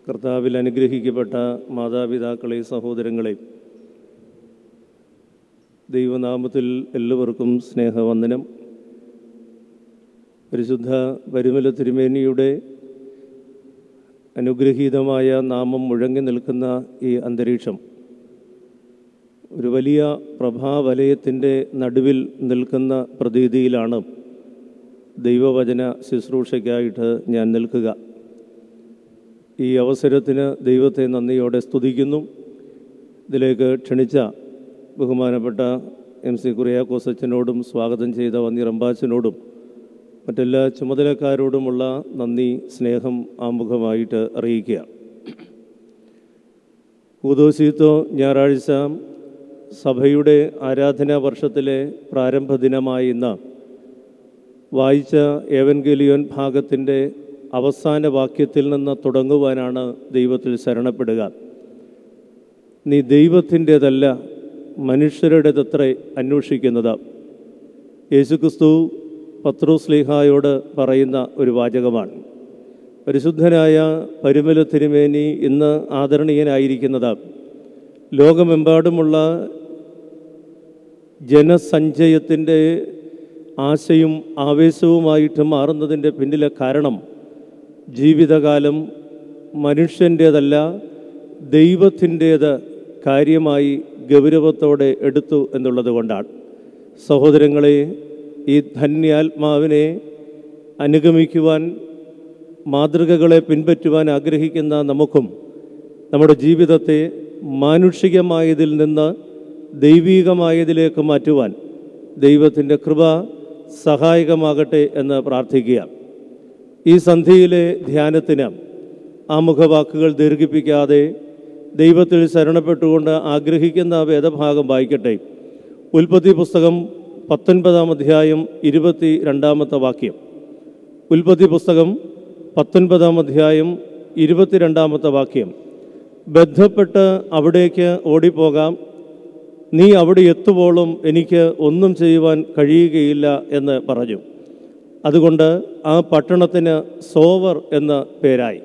കർത്താവിൽ അനുഗ്രഹിക്കപ്പെട്ട മാതാപിതാക്കളെ സഹോദരങ്ങളെ ദൈവനാമത്തിൽ എല്ലാവർക്കും സ്നേഹവന്ദനം പരിശുദ്ധ പരിമല തിരുമേനിയുടെ അനുഗ്രഹീതമായ നാമം മുഴങ്ങി നിൽക്കുന്ന ഈ അന്തരീക്ഷം ഒരു വലിയ പ്രഭാവലയത്തിൻ്റെ നടുവിൽ നിൽക്കുന്ന പ്രതീതിയിലാണ് ദൈവവചന ശുശ്രൂഷയ്ക്കായിട്ട് ഞാൻ നിൽക്കുക ഈ അവസരത്തിന് ദൈവത്തെ നന്ദിയോടെ സ്തുതിക്കുന്നു ഇതിലേക്ക് ക്ഷണിച്ച ബഹുമാനപ്പെട്ട എം സി കുറിയാക്കോസ് അച്ഛനോടും സ്വാഗതം ചെയ്ത വന്നി റമ്പാച്ചനോടും മറ്റെല്ലാ ചുമതലക്കാരോടുമുള്ള നന്ദി സ്നേഹം ആമുഖമായിട്ട് അറിയിക്കുക കൂതോശീത്തോ ഞായറാഴ്ച സഭയുടെ ആരാധനാ വർഷത്തിലെ പ്രാരംഭ ദിനമായ ഇന്ന് വായിച്ച ഏവൻഗേലിയോൻ ഭാഗത്തിൻ്റെ അവസാന വാക്യത്തിൽ നിന്ന് തുടങ്ങുവാനാണ് ദൈവത്തിൽ ശരണപ്പെടുക നീ ദൈവത്തിൻ്റെതല്ല മനുഷ്യരുടേതത്രേ അന്വേഷിക്കുന്നത് യേശുക്രിസ്തു പത്രോസ്ലിഹായോട് പറയുന്ന ഒരു വാചകമാണ് പരിശുദ്ധനായ പരിമല തിരുമേനി ഇന്ന് ആദരണീയനായിരിക്കുന്നത് ലോകമെമ്പാടുമുള്ള ജനസഞ്ചയത്തിൻ്റെ ആശയും ആവേശവുമായിട്ട് മാറുന്നതിൻ്റെ പിന്നിലെ കാരണം ജീവിതകാലം മനുഷ്യൻ്റേതല്ല ദൈവത്തിൻ്റേത് കാര്യമായി ഗൗരവത്തോടെ എടുത്തു എന്നുള്ളത് കൊണ്ടാണ് സഹോദരങ്ങളെ ഈ ധന്യാത്മാവിനെ അനുഗമിക്കുവാൻ മാതൃകകളെ പിൻപറ്റുവാൻ ആഗ്രഹിക്കുന്ന നമുക്കും നമ്മുടെ ജീവിതത്തെ മാനുഷികമായതിൽ നിന്ന് ദൈവീകമായതിലേക്ക് മാറ്റുവാൻ ദൈവത്തിൻ്റെ കൃപ സഹായകമാകട്ടെ എന്ന് പ്രാർത്ഥിക്കുക ഈ സന്ധിയിലെ ധ്യാനത്തിന് ആമുഖവാക്കുകൾ ദീർഘിപ്പിക്കാതെ ദൈവത്തിൽ ശരണപ്പെട്ടുകൊണ്ട് ആഗ്രഹിക്കുന്ന വേദഭാഗം വായിക്കട്ടെ ഉൽപ്പത്തി പുസ്തകം പത്തൊൻപതാം അധ്യായം ഇരുപത്തി രണ്ടാമത്തെ വാക്യം ഉൽപ്പത്തി പുസ്തകം പത്തൊൻപതാം അധ്യായം ഇരുപത്തിരണ്ടാമത്തെ വാക്യം ബന്ധപ്പെട്ട് അവിടേക്ക് ഓടിപ്പോകാം നീ അവിടെ എത്തുവോളം എനിക്ക് ഒന്നും ചെയ്യുവാൻ കഴിയുകയില്ല എന്ന് പറഞ്ഞു അതുകൊണ്ട് ആ പട്ടണത്തിന് സോവർ എന്ന പേരായി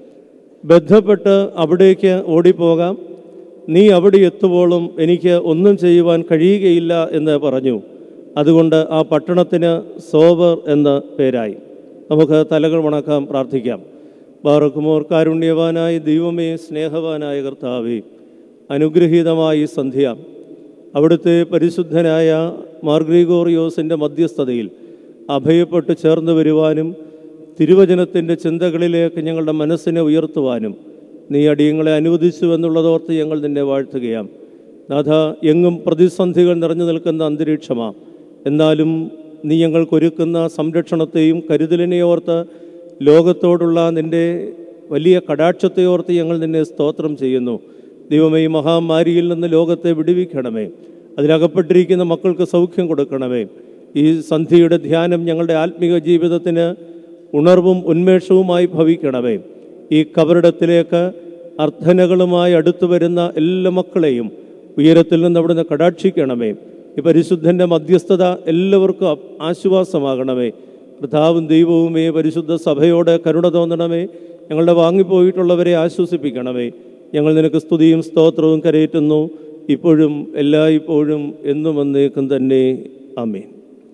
ബന്ധപ്പെട്ട് അവിടേക്ക് ഓടിപ്പോകാം നീ അവിടെ എത്തുവോളം എനിക്ക് ഒന്നും ചെയ്യുവാൻ കഴിയുകയില്ല എന്ന് പറഞ്ഞു അതുകൊണ്ട് ആ പട്ടണത്തിന് സോവർ എന്ന പേരായി നമുക്ക് തലകൾ വണക്കാം പ്രാർത്ഥിക്കാം ബാറക്കുമോർ കാരുണ്യവാനായ ദൈവമേ സ്നേഹവാനായ കർത്താവേ അനുഗ്രഹീതമായ ഈ സന്ധ്യ അവിടുത്തെ പരിശുദ്ധനായ മാർഗ്രീഗോറിയോസിൻ്റെ മധ്യസ്ഥതയിൽ അഭയപ്പെട്ട് ചേർന്ന് വരുവാനും തിരുവചനത്തിൻ്റെ ചിന്തകളിലേക്ക് ഞങ്ങളുടെ മനസ്സിനെ ഉയർത്തുവാനും നീ അടിയങ്ങളെ അനുവദിച്ചു എന്നുള്ളതോർത്ത് ഞങ്ങൾ നിന്നെ വാഴ്ത്തുകയാം നാഥ എങ്ങും പ്രതിസന്ധികൾ നിറഞ്ഞു നിൽക്കുന്ന അന്തരീക്ഷമാണ് എന്നാലും നീ ഞങ്ങൾക്കൊരുക്കുന്ന സംരക്ഷണത്തെയും കരുതലിനെ ഓർത്ത് ലോകത്തോടുള്ള നിൻ്റെ വലിയ കടാക്ഷത്തെ ഓർത്ത് ഞങ്ങൾ നിന്നെ സ്തോത്രം ചെയ്യുന്നു ദൈവമേ ഈ മഹാമാരിയിൽ നിന്ന് ലോകത്തെ വിടുവിക്കണമേ അതിലകപ്പെട്ടിരിക്കുന്ന മക്കൾക്ക് സൗഖ്യം കൊടുക്കണമേ ഈ സന്ധിയുടെ ധ്യാനം ഞങ്ങളുടെ ആത്മീക ജീവിതത്തിന് ഉണർവും ഉന്മേഷവുമായി ഭവിക്കണമേ ഈ കബറിടത്തിലേക്ക് അർത്ഥനകളുമായി അടുത്തു വരുന്ന എല്ലാ മക്കളെയും ഉയരത്തിൽ നിന്ന് അവിടുന്ന് കടാക്ഷിക്കണമേ ഈ പരിശുദ്ധൻ്റെ മധ്യസ്ഥത എല്ലാവർക്കും അ- ആശ്വാസമാകണമേ കർത്താവും ദൈവവുമേ പരിശുദ്ധ സഭയോട് കരുണ തോന്നണമേ ഞങ്ങളുടെ വാങ്ങിപ്പോയിട്ടുള്ളവരെ ആശ്വസിപ്പിക്കണമേ ഞങ്ങൾ നിനക്ക് സ്തുതിയും സ്തോത്രവും കരയേറ്റുന്നു ഇപ്പോഴും എല്ലായ്പ്പോഴും എന്നും എന്നേക്കും തന്നെ അമ്മേ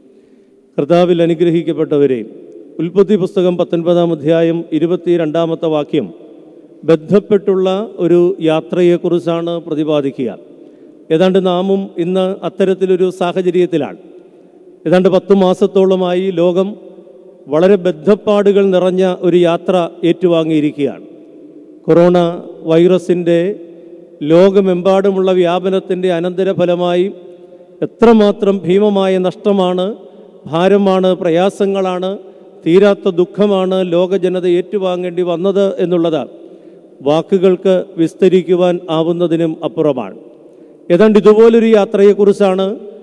കർത്താവിൽ അനുഗ്രഹിക്കപ്പെട്ടവരെ ഉൽപ്പത്തി പുസ്തകം പത്തൊൻപതാം അധ്യായം ഇരുപത്തി രണ്ടാമത്തെ വാക്യം ബന്ധപ്പെട്ടുള്ള ഒരു യാത്രയെക്കുറിച്ചാണ് പ്രതിപാദിക്കുക ഏതാണ്ട് നാമും ഇന്ന് അത്തരത്തിലൊരു സാഹചര്യത്തിലാണ് ഏതാണ്ട് പത്തു മാസത്തോളമായി ലോകം വളരെ ബദ്ധപ്പാടുകൾ നിറഞ്ഞ ഒരു യാത്ര ഏറ്റുവാങ്ങിയിരിക്കുകയാണ് കൊറോണ വൈറസിൻ്റെ ലോകമെമ്പാടുമുള്ള വ്യാപനത്തിൻ്റെ അനന്തരഫലമായി എത്രമാത്രം ഭീമമായ നഷ്ടമാണ് ഭാരമാണ് പ്രയാസങ്ങളാണ് തീരാത്ത ദുഃഖമാണ് ലോക ജനത ഏറ്റുവാങ്ങേണ്ടി വന്നത് എന്നുള്ളത് വാക്കുകൾക്ക് വിസ്തരിക്കുവാൻ ആവുന്നതിനും അപ്പുറമാണ് ഏതാണ്ട് ഇതുപോലൊരു യാത്രയെക്കുറിച്ചാണ്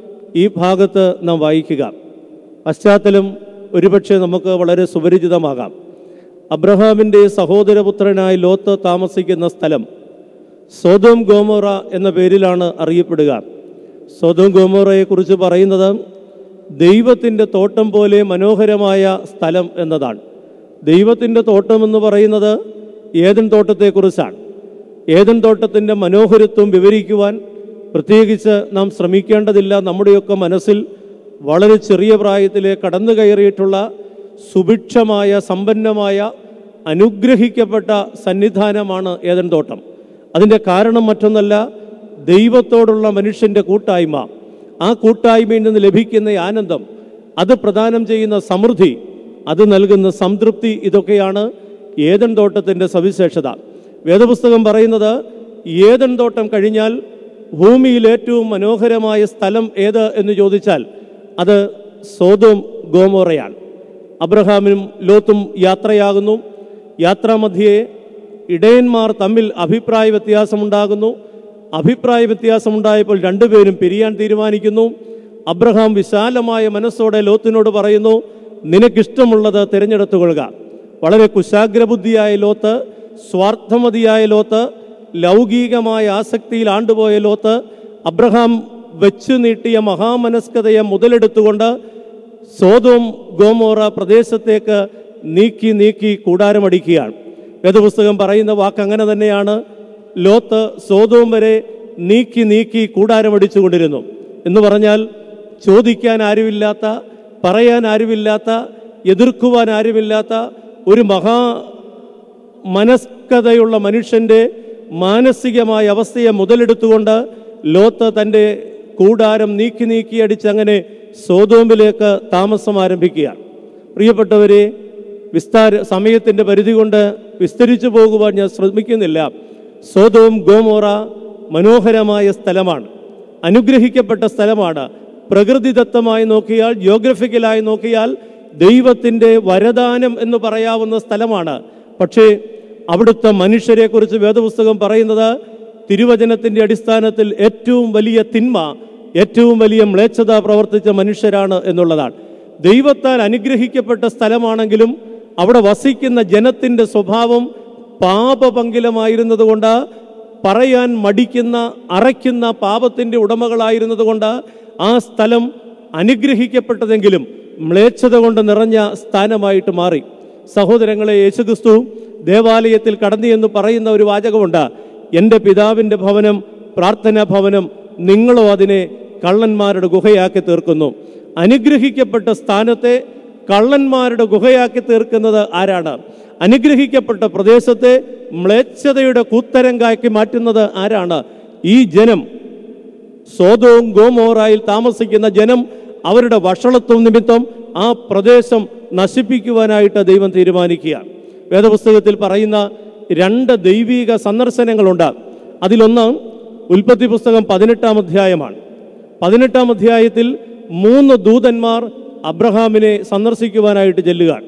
ഈ ഭാഗത്ത് നാം വായിക്കുക പശ്ചാത്തലം ഒരുപക്ഷെ നമുക്ക് വളരെ സുപരിചിതമാകാം അബ്രഹാമിൻ്റെ സഹോദരപുത്രനായ ലോത്ത് താമസിക്കുന്ന സ്ഥലം സോതോം ഗോമോറ എന്ന പേരിലാണ് അറിയപ്പെടുക സോതോം ഗോമോറയെക്കുറിച്ച് പറയുന്നത് ദൈവത്തിൻ്റെ തോട്ടം പോലെ മനോഹരമായ സ്ഥലം എന്നതാണ് ദൈവത്തിൻ്റെ തോട്ടം എന്ന് പറയുന്നത് ഏതൻ തോട്ടത്തെക്കുറിച്ചാണ് ഏതൻ തോട്ടത്തിൻ്റെ മനോഹരത്വം വിവരിക്കുവാൻ പ്രത്യേകിച്ച് നാം ശ്രമിക്കേണ്ടതില്ല നമ്മുടെയൊക്കെ മനസ്സിൽ വളരെ ചെറിയ പ്രായത്തിലെ കടന്നു കയറിയിട്ടുള്ള സുഭിക്ഷമായ സമ്പന്നമായ അനുഗ്രഹിക്കപ്പെട്ട സന്നിധാനമാണ് ഏതൻ തോട്ടം അതിൻ്റെ കാരണം മറ്റൊന്നല്ല ദൈവത്തോടുള്ള മനുഷ്യൻ്റെ കൂട്ടായ്മ ആ കൂട്ടായ്മയിൽ നിന്ന് ലഭിക്കുന്ന ഈ ആനന്ദം അത് പ്രദാനം ചെയ്യുന്ന സമൃദ്ധി അത് നൽകുന്ന സംതൃപ്തി ഇതൊക്കെയാണ് ഏതൻ തോട്ടത്തിൻ്റെ സവിശേഷത വേദപുസ്തകം പറയുന്നത് ഏതൻ തോട്ടം കഴിഞ്ഞാൽ ഭൂമിയിൽ ഏറ്റവും മനോഹരമായ സ്ഥലം ഏത് എന്ന് ചോദിച്ചാൽ അത് സോതോം ഗോമോറയാണ് അബ്രഹാമിനും ലോത്തും യാത്രയാകുന്നു യാത്രാമധ്യേ ഇടയന്മാർ തമ്മിൽ അഭിപ്രായ വ്യത്യാസമുണ്ടാകുന്നു അഭിപ്രായ വ്യത്യാസമുണ്ടായപ്പോൾ രണ്ടുപേരും പിരിയാൻ തീരുമാനിക്കുന്നു അബ്രഹാം വിശാലമായ മനസ്സോടെ ലോത്തിനോട് പറയുന്നു നിനക്കിഷ്ടമുള്ളത് തിരഞ്ഞെടുത്തുകൊള്ളുക വളരെ കുശാഗ്രബുദ്ധിയായ ലോത്ത് സ്വാർത്ഥമതിയായ ലോത്ത് ലൗകികമായ ആസക്തിയിൽ ആണ്ടുപോയ ലോത്ത് അബ്രഹാം വെച്ചു നീട്ടിയ മഹാമനസ്കതയെ മുതലെടുത്തുകൊണ്ട് സോതോം ഗോമോറ പ്രദേശത്തേക്ക് നീക്കി നീക്കി കൂടാരമടിക്കുകയാണ് വേദപുസ്തകം പറയുന്ന വാക്ക് അങ്ങനെ തന്നെയാണ് ലോത്ത് സോതോം വരെ നീക്കി നീക്കി കൂടാരമടിച്ചു കൊണ്ടിരുന്നു എന്ന് പറഞ്ഞാൽ ചോദിക്കാൻ ആരുമില്ലാത്ത പറയാൻ ആരുമില്ലാത്ത എതിർക്കുവാൻ ആരുമില്ലാത്ത ഒരു മഹാ മനസ്കതയുള്ള മനുഷ്യൻ്റെ മാനസികമായ അവസ്ഥയെ മുതലെടുത്തുകൊണ്ട് ലോത്ത് തൻ്റെ കൂടാരം നീക്കി നീക്കി അടിച്ച് അങ്ങനെ സോതോമിലേക്ക് താമസം ആരംഭിക്കുകയാണ് പ്രിയപ്പെട്ടവരെ വിസ്താര സമയത്തിൻ്റെ പരിധി കൊണ്ട് വിസ്തരിച്ചു പോകുവാൻ ഞാൻ ശ്രമിക്കുന്നില്ല സോതോം ഗോമോറ മനോഹരമായ സ്ഥലമാണ് അനുഗ്രഹിക്കപ്പെട്ട സ്ഥലമാണ് പ്രകൃതിദത്തമായി നോക്കിയാൽ ജിയോഗ്രഫിക്കലായി നോക്കിയാൽ ദൈവത്തിൻ്റെ വരദാനം എന്ന് പറയാവുന്ന സ്ഥലമാണ് പക്ഷേ അവിടുത്തെ മനുഷ്യരെക്കുറിച്ച് വേദപുസ്തകം പറയുന്നത് തിരുവചനത്തിൻ്റെ അടിസ്ഥാനത്തിൽ ഏറ്റവും വലിയ തിന്മ ഏറ്റവും വലിയ മ്ലേച്ഛത പ്രവർത്തിച്ച മനുഷ്യരാണ് എന്നുള്ളതാണ് ദൈവത്താൽ അനുഗ്രഹിക്കപ്പെട്ട സ്ഥലമാണെങ്കിലും അവിടെ വസിക്കുന്ന ജനത്തിൻ്റെ സ്വഭാവം പാപപങ്കിലമായിരുന്നതുകൊണ്ട് പറയാൻ മടിക്കുന്ന അറയ്ക്കുന്ന പാപത്തിൻ്റെ ഉടമകളായിരുന്നതുകൊണ്ട് ആ സ്ഥലം അനുഗ്രഹിക്കപ്പെട്ടതെങ്കിലും മ്ലേച്ഛത കൊണ്ട് നിറഞ്ഞ സ്ഥാനമായിട്ട് മാറി സഹോദരങ്ങളെ യേശുക്രിസ്തു ദേവാലയത്തിൽ കടന്നു എന്ന് പറയുന്ന ഒരു വാചകമുണ്ട് എൻ്റെ പിതാവിൻ്റെ ഭവനം പ്രാർത്ഥനാ ഭവനം നിങ്ങളോ അതിനെ കള്ളന്മാരുടെ ഗുഹയാക്കി തീർക്കുന്നു അനുഗ്രഹിക്കപ്പെട്ട സ്ഥാനത്തെ കള്ളന്മാരുടെ ഗുഹയാക്കി തീർക്കുന്നത് ആരാണ് അനുഗ്രഹിക്കപ്പെട്ട പ്രദേശത്തെ മ്ലേച്ഛതയുടെ കൂത്തരങ്കാക്കി മാറ്റുന്നത് ആരാണ് ഈ ജനം സോതവും ഗോമോറായിൽ താമസിക്കുന്ന ജനം അവരുടെ വഷളത്വം നിമിത്തം ആ പ്രദേശം നശിപ്പിക്കുവാനായിട്ട് ദൈവം തീരുമാനിക്കുകയാണ് വേദപുസ്തകത്തിൽ പറയുന്ന രണ്ട് ദൈവിക സന്ദർശനങ്ങളുണ്ട് അതിലൊന്ന് ഉൽപ്പത്തി പുസ്തകം പതിനെട്ടാം അധ്യായമാണ് പതിനെട്ടാം അധ്യായത്തിൽ മൂന്ന് ദൂതന്മാർ അബ്രഹാമിനെ സന്ദർശിക്കുവാനായിട്ട് ചെല്ലുകയാണ്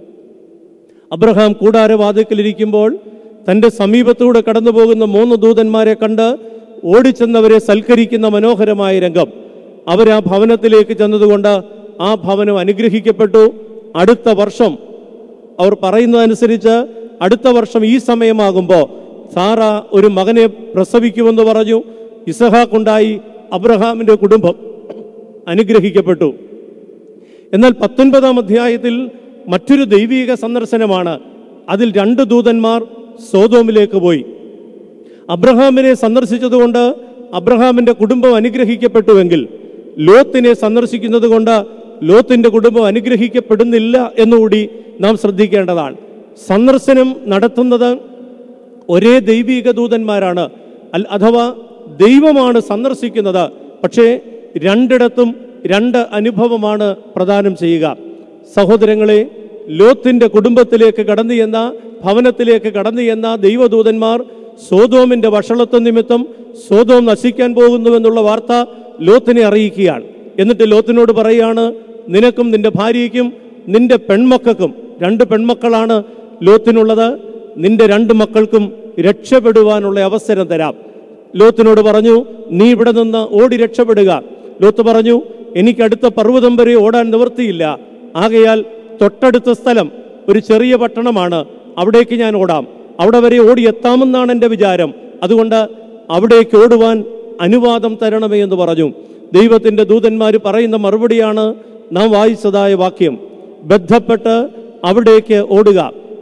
അബ്രഹാം കൂടാരവാതിക്കലിരിക്കുമ്പോൾ തൻ്റെ സമീപത്തൂടെ കടന്നു പോകുന്ന മൂന്ന് ദൂതന്മാരെ കണ്ട് ഓടിച്ചെന്നവരെ സൽക്കരിക്കുന്ന മനോഹരമായ രംഗം അവർ ആ ഭവനത്തിലേക്ക് ചെന്നതുകൊണ്ട് ആ ഭവനം അനുഗ്രഹിക്കപ്പെട്ടു അടുത്ത വർഷം അവർ പറയുന്നതനുസരിച്ച് അടുത്ത വർഷം ഈ സമയമാകുമ്പോൾ സാറ ഒരു മകനെ പ്രസവിക്കുമെന്ന് പറഞ്ഞു ഇസഹാക്കുണ്ടായി അബ്രഹാമിൻ്റെ കുടുംബം അനുഗ്രഹിക്കപ്പെട്ടു എന്നാൽ പത്തൊൻപതാം അധ്യായത്തിൽ മറ്റൊരു ദൈവീക സന്ദർശനമാണ് അതിൽ രണ്ട് ദൂതന്മാർ സോതോമിലേക്ക് പോയി അബ്രഹാമിനെ സന്ദർശിച്ചതുകൊണ്ട് അബ്രഹാമിന്റെ കുടുംബം അനുഗ്രഹിക്കപ്പെട്ടുവെങ്കിൽ ലോത്തിനെ സന്ദർശിക്കുന്നത് കൊണ്ട് ലോത്തിന്റെ കുടുംബം അനുഗ്രഹിക്കപ്പെടുന്നില്ല എന്നുകൂടി നാം ശ്രദ്ധിക്കേണ്ടതാണ് സന്ദർശനം നടത്തുന്നത് ഒരേ ദൈവിക ദൂതന്മാരാണ് അൽ അഥവാ ദൈവമാണ് സന്ദർശിക്കുന്നത് പക്ഷേ രണ്ടിടത്തും രണ്ട് അനുഭവമാണ് പ്രദാനം ചെയ്യുക സഹോദരങ്ങളെ ലോത്തിന്റെ കുടുംബത്തിലേക്ക് കടന്നു ചെന്ന ഭവനത്തിലേക്ക് കടന്നു ചെന്ന ദൈവദൂതന്മാർ സോതോമിന്റെ വഷളത്വം നിമിത്തം സോതോം നശിക്കാൻ പോകുന്നുവെന്നുള്ള വാർത്ത ലോത്തിനെ അറിയിക്കുകയാണ് എന്നിട്ട് ലോത്തിനോട് പറയുകയാണ് നിനക്കും നിന്റെ ഭാര്യയ്ക്കും നിന്റെ പെൺമക്കൾക്കും രണ്ട് പെൺമക്കളാണ് ലോത്തിനുള്ളത് നിന്റെ രണ്ട് മക്കൾക്കും രക്ഷപ്പെടുവാനുള്ള അവസരം തരാം ലോത്തിനോട് പറഞ്ഞു നീ ഇവിടെ നിന്ന് ഓടി രക്ഷപ്പെടുക ലോത്ത് പറഞ്ഞു എനിക്ക് അടുത്ത പർവ്വതം വരെ ഓടാൻ നിവൃത്തിയില്ല ആകയാൽ തൊട്ടടുത്ത സ്ഥലം ഒരു ചെറിയ പട്ടണമാണ് അവിടേക്ക് ഞാൻ ഓടാം അവിടെ വരെ ഓടി എത്താമെന്നാണ് എൻ്റെ വിചാരം അതുകൊണ്ട് അവിടേക്ക് ഓടുവാൻ അനുവാദം തരണമേ എന്ന് പറഞ്ഞു ദൈവത്തിൻ്റെ ദൂതന്മാർ പറയുന്ന മറുപടിയാണ് നാം വായിച്ചതായ വാക്യം ബന്ധപ്പെട്ട് അവിടേക്ക് ഓടുക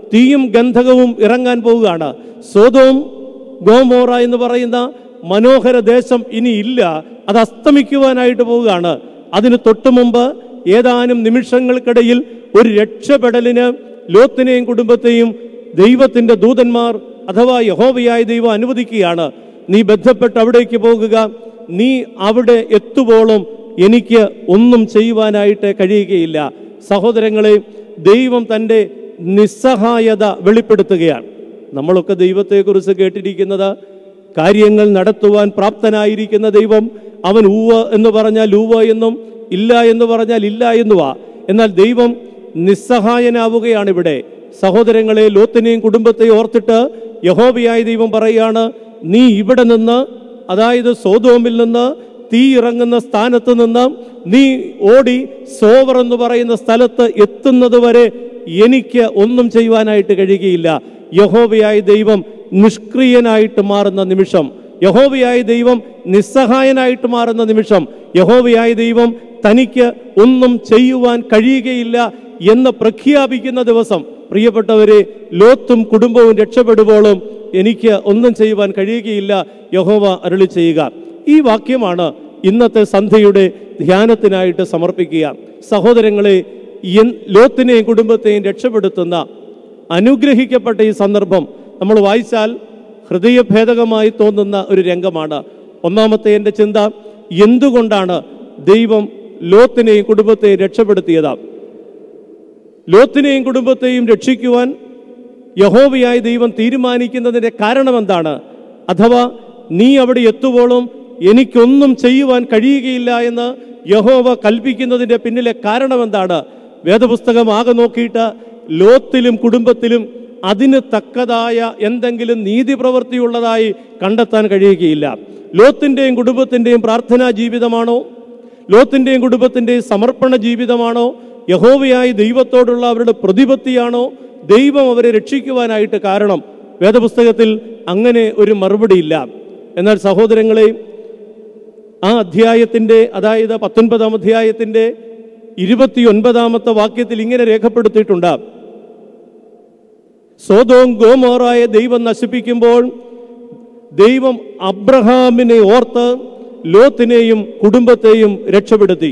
തീയും ഗന്ധകവും ഇറങ്ങാൻ പോവുകയാണ് സോതോം ഗോമോറ എന്ന് പറയുന്ന മനോഹര ദേശം ഇനി ഇല്ല അത് അസ്തമിക്കുവാനായിട്ട് പോവുകയാണ് അതിന് തൊട്ടു മുമ്പ് ഏതാനും നിമിഷങ്ങൾക്കിടയിൽ ഒരു രക്ഷപ്പെടലിന് ലോത്തിനെയും കുടുംബത്തെയും ദൈവത്തിന്റെ ദൂതന്മാർ അഥവാ യഹോവയായ ദൈവം അനുവദിക്കുകയാണ് നീ ബന്ധപ്പെട്ട് അവിടേക്ക് പോകുക നീ അവിടെ എത്തുവോളം എനിക്ക് ഒന്നും ചെയ്യുവാനായിട്ട് കഴിയുകയില്ല സഹോദരങ്ങളെ ദൈവം തൻ്റെ നിസ്സഹായത വെളിപ്പെടുത്തുകയാണ് നമ്മളൊക്കെ ദൈവത്തെക്കുറിച്ച് കേട്ടിരിക്കുന്നത് കാര്യങ്ങൾ നടത്തുവാൻ പ്രാപ്തനായിരിക്കുന്ന ദൈവം അവൻ ഊവ എന്ന് പറഞ്ഞാൽ ഊവ എന്നും ഇല്ല എന്ന് പറഞ്ഞാൽ ഇല്ല എന്നുവാ എന്നാൽ ദൈവം നിസ്സഹായനാവുകയാണ് ഇവിടെ സഹോദരങ്ങളെ ലോത്തിനെയും കുടുംബത്തെയും ഓർത്തിട്ട് യഹോബിയായ ദൈവം പറയുകയാണ് നീ ഇവിടെ നിന്ന് അതായത് സോതോമിൽ നിന്ന് തീ ഇറങ്ങുന്ന സ്ഥാനത്ത് നിന്ന് നീ ഓടി സോവർ എന്ന് പറയുന്ന സ്ഥലത്ത് എത്തുന്നത് വരെ എനിക്ക് ഒന്നും ചെയ്യുവാനായിട്ട് കഴിയുകയില്ല യഹോവയായ ദൈവം നിഷ്ക്രിയനായിട്ട് മാറുന്ന നിമിഷം യഹോവയായ ദൈവം നിസ്സഹായനായിട്ട് മാറുന്ന നിമിഷം യഹോവയായ ദൈവം തനിക്ക് ഒന്നും ചെയ്യുവാൻ കഴിയുകയില്ല എന്ന് പ്രഖ്യാപിക്കുന്ന ദിവസം പ്രിയപ്പെട്ടവരെ ലോത്തും കുടുംബവും രക്ഷപ്പെടുമ്പോഴും എനിക്ക് ഒന്നും ചെയ്യുവാൻ കഴിയുകയില്ല യഹോവ അരുളി ചെയ്യുക ഈ വാക്യമാണ് ഇന്നത്തെ സന്ധ്യയുടെ ധ്യാനത്തിനായിട്ട് സമർപ്പിക്കുക സഹോദരങ്ങളെ എൻ- ലോത്തിനെയും കുടുംബത്തെയും രക്ഷപ്പെടുത്തുന്ന അനുഗ്രഹിക്കപ്പെട്ട ഈ സന്ദർഭം നമ്മൾ വായിച്ചാൽ ഹൃദയഭേദകമായി തോന്നുന്ന ഒരു രംഗമാണ് ഒന്നാമത്തെ എൻ്റെ ചിന്ത എന്തുകൊണ്ടാണ് ദൈവം ലോത്തിനെയും കുടുംബത്തെയും രക്ഷപ്പെടുത്തിയത് ലോത്തിനെയും കുടുംബത്തെയും രക്ഷിക്കുവാൻ യഹോവയായ ദൈവം തീരുമാനിക്കുന്നതിൻ്റെ കാരണം എന്താണ് അഥവാ നീ അവിടെ എത്തുവോളും എനിക്കൊന്നും ചെയ്യുവാൻ കഴിയുകയില്ല എന്ന് യഹോവ കൽപ്പിക്കുന്നതിൻ്റെ പിന്നിലെ കാരണം എന്താണ് വേദപുസ്തകം ആകെ നോക്കിയിട്ട് ലോത്തിലും കുടുംബത്തിലും അതിന് തക്കതായ എന്തെങ്കിലും നീതി പ്രവൃത്തിയുള്ളതായി കണ്ടെത്താൻ കഴിയുകയില്ല ലോത്തിൻ്റെയും കുടുംബത്തിൻ്റെയും പ്രാർത്ഥനാ ജീവിതമാണോ ലോത്തിൻ്റെയും കുടുംബത്തിൻ്റെയും സമർപ്പണ ജീവിതമാണോ യഹോവയായി ദൈവത്തോടുള്ള അവരുടെ പ്രതിപത്തിയാണോ ദൈവം അവരെ രക്ഷിക്കുവാനായിട്ട് കാരണം വേദപുസ്തകത്തിൽ അങ്ങനെ ഒരു മറുപടിയില്ല എന്നാൽ സഹോദരങ്ങളെ ആ അധ്യായത്തിൻ്റെ അതായത് പത്തൊൻപതാം അധ്യായത്തിൻ്റെ ഇരുപത്തിയൊൻപതാമത്തെ വാക്യത്തിൽ ഇങ്ങനെ രേഖപ്പെടുത്തിയിട്ടുണ്ട് സോതോം ഗോമോറായ ദൈവം നശിപ്പിക്കുമ്പോൾ ദൈവം അബ്രഹാമിനെ ഓർത്ത് ലോത്തിനെയും കുടുംബത്തെയും രക്ഷപ്പെടുത്തി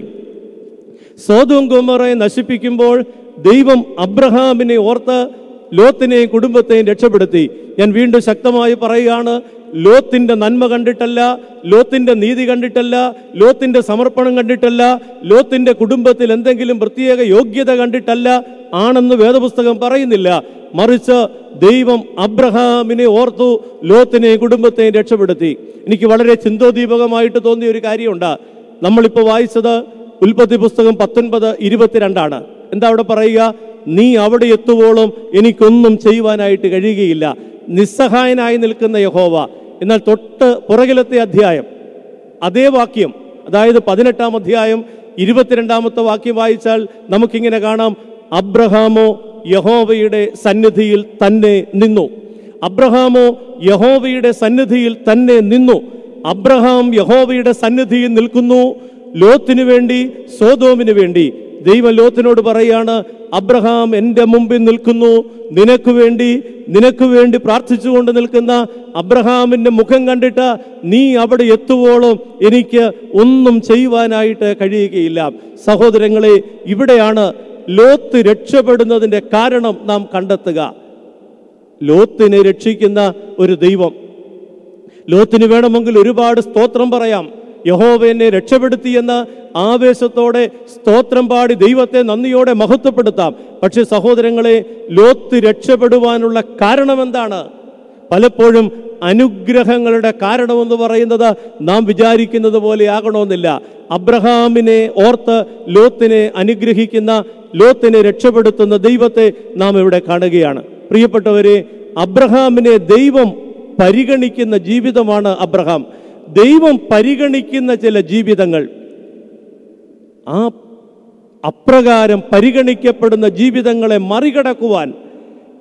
സോതോം ഗോമോറയെ നശിപ്പിക്കുമ്പോൾ ദൈവം അബ്രഹാമിനെ ഓർത്ത് ലോത്തിനെയും കുടുംബത്തെയും രക്ഷപ്പെടുത്തി ഞാൻ വീണ്ടും ശക്തമായി പറയുകയാണ് ലോത്തിന്റെ നന്മ കണ്ടിട്ടല്ല ലോത്തിന്റെ നീതി കണ്ടിട്ടല്ല ലോത്തിന്റെ സമർപ്പണം കണ്ടിട്ടല്ല ലോത്തിന്റെ കുടുംബത്തിൽ എന്തെങ്കിലും പ്രത്യേക യോഗ്യത കണ്ടിട്ടല്ല ആണെന്ന് വേദപുസ്തകം പറയുന്നില്ല മറിച്ച് ദൈവം അബ്രഹാമിനെ ഓർത്തു ലോത്തിനെയും കുടുംബത്തെയും രക്ഷപ്പെടുത്തി എനിക്ക് വളരെ ചിന്തോദീപകമായിട്ട് തോന്നിയ ഒരു കാര്യമുണ്ട് നമ്മളിപ്പോൾ വായിച്ചത് ഉൽപ്പത്തി പുസ്തകം പത്തൊൻപത് ഇരുപത്തിരണ്ടാണ് എന്താ അവിടെ പറയുക നീ അവിടെ എത്തുവോളം എനിക്കൊന്നും ചെയ്യുവാനായിട്ട് കഴിയുകയില്ല നിസ്സഹായനായി നിൽക്കുന്ന യഹോവ എന്നാൽ തൊട്ട് പുറകിലത്തെ അധ്യായം അതേ വാക്യം അതായത് പതിനെട്ടാം അധ്യായം ഇരുപത്തിരണ്ടാമത്തെ വാക്യം വായിച്ചാൽ നമുക്കിങ്ങനെ കാണാം അബ്രഹാമോ യഹോവയുടെ സന്നിധിയിൽ തന്നെ നിന്നു അബ്രഹാമോ യഹോവയുടെ സന്നിധിയിൽ തന്നെ നിന്നു അബ്രഹാം യഹോവയുടെ സന്നിധിയിൽ നിൽക്കുന്നു ലോത്തിനു വേണ്ടി സോതോമിന് വേണ്ടി ദൈവം ലോത്തിനോട് പറയാണ് അബ്രഹാം എൻ്റെ മുമ്പിൽ നിൽക്കുന്നു നിനക്ക് വേണ്ടി നിനക്ക് വേണ്ടി പ്രാർത്ഥിച്ചുകൊണ്ട് നിൽക്കുന്ന അബ്രഹാമിന്റെ മുഖം കണ്ടിട്ട് നീ അവിടെ എത്തുവോളം എനിക്ക് ഒന്നും ചെയ്യുവാനായിട്ട് കഴിയുകയില്ല സഹോദരങ്ങളെ ഇവിടെയാണ് ലോത്ത് രക്ഷപ്പെടുന്നതിന്റെ കാരണം നാം കണ്ടെത്തുക ലോത്തിനെ രക്ഷിക്കുന്ന ഒരു ദൈവം ലോത്തിന് വേണമെങ്കിൽ ഒരുപാട് സ്തോത്രം പറയാം യഹോവ എന്നെ രക്ഷപ്പെടുത്തിയെന്ന് ആവേശത്തോടെ സ്തോത്രം പാടി ദൈവത്തെ നന്ദിയോടെ മഹത്വപ്പെടുത്താം പക്ഷെ സഹോദരങ്ങളെ ലോത്ത് രക്ഷപ്പെടുവാനുള്ള കാരണം എന്താണ് പലപ്പോഴും അനുഗ്രഹങ്ങളുടെ കാരണമെന്ന് പറയുന്നത് നാം വിചാരിക്കുന്നത് പോലെ ആകണമെന്നില്ല അബ്രഹാമിനെ ഓർത്ത് ലോത്തിനെ അനുഗ്രഹിക്കുന്ന ലോത്തിനെ രക്ഷപ്പെടുത്തുന്ന ദൈവത്തെ നാം ഇവിടെ കാണുകയാണ് പ്രിയപ്പെട്ടവരെ അബ്രഹാമിനെ ദൈവം പരിഗണിക്കുന്ന ജീവിതമാണ് അബ്രഹാം ദൈവം പരിഗണിക്കുന്ന ചില ജീവിതങ്ങൾ ആ അപ്രകാരം പരിഗണിക്കപ്പെടുന്ന ജീവിതങ്ങളെ മറികടക്കുവാൻ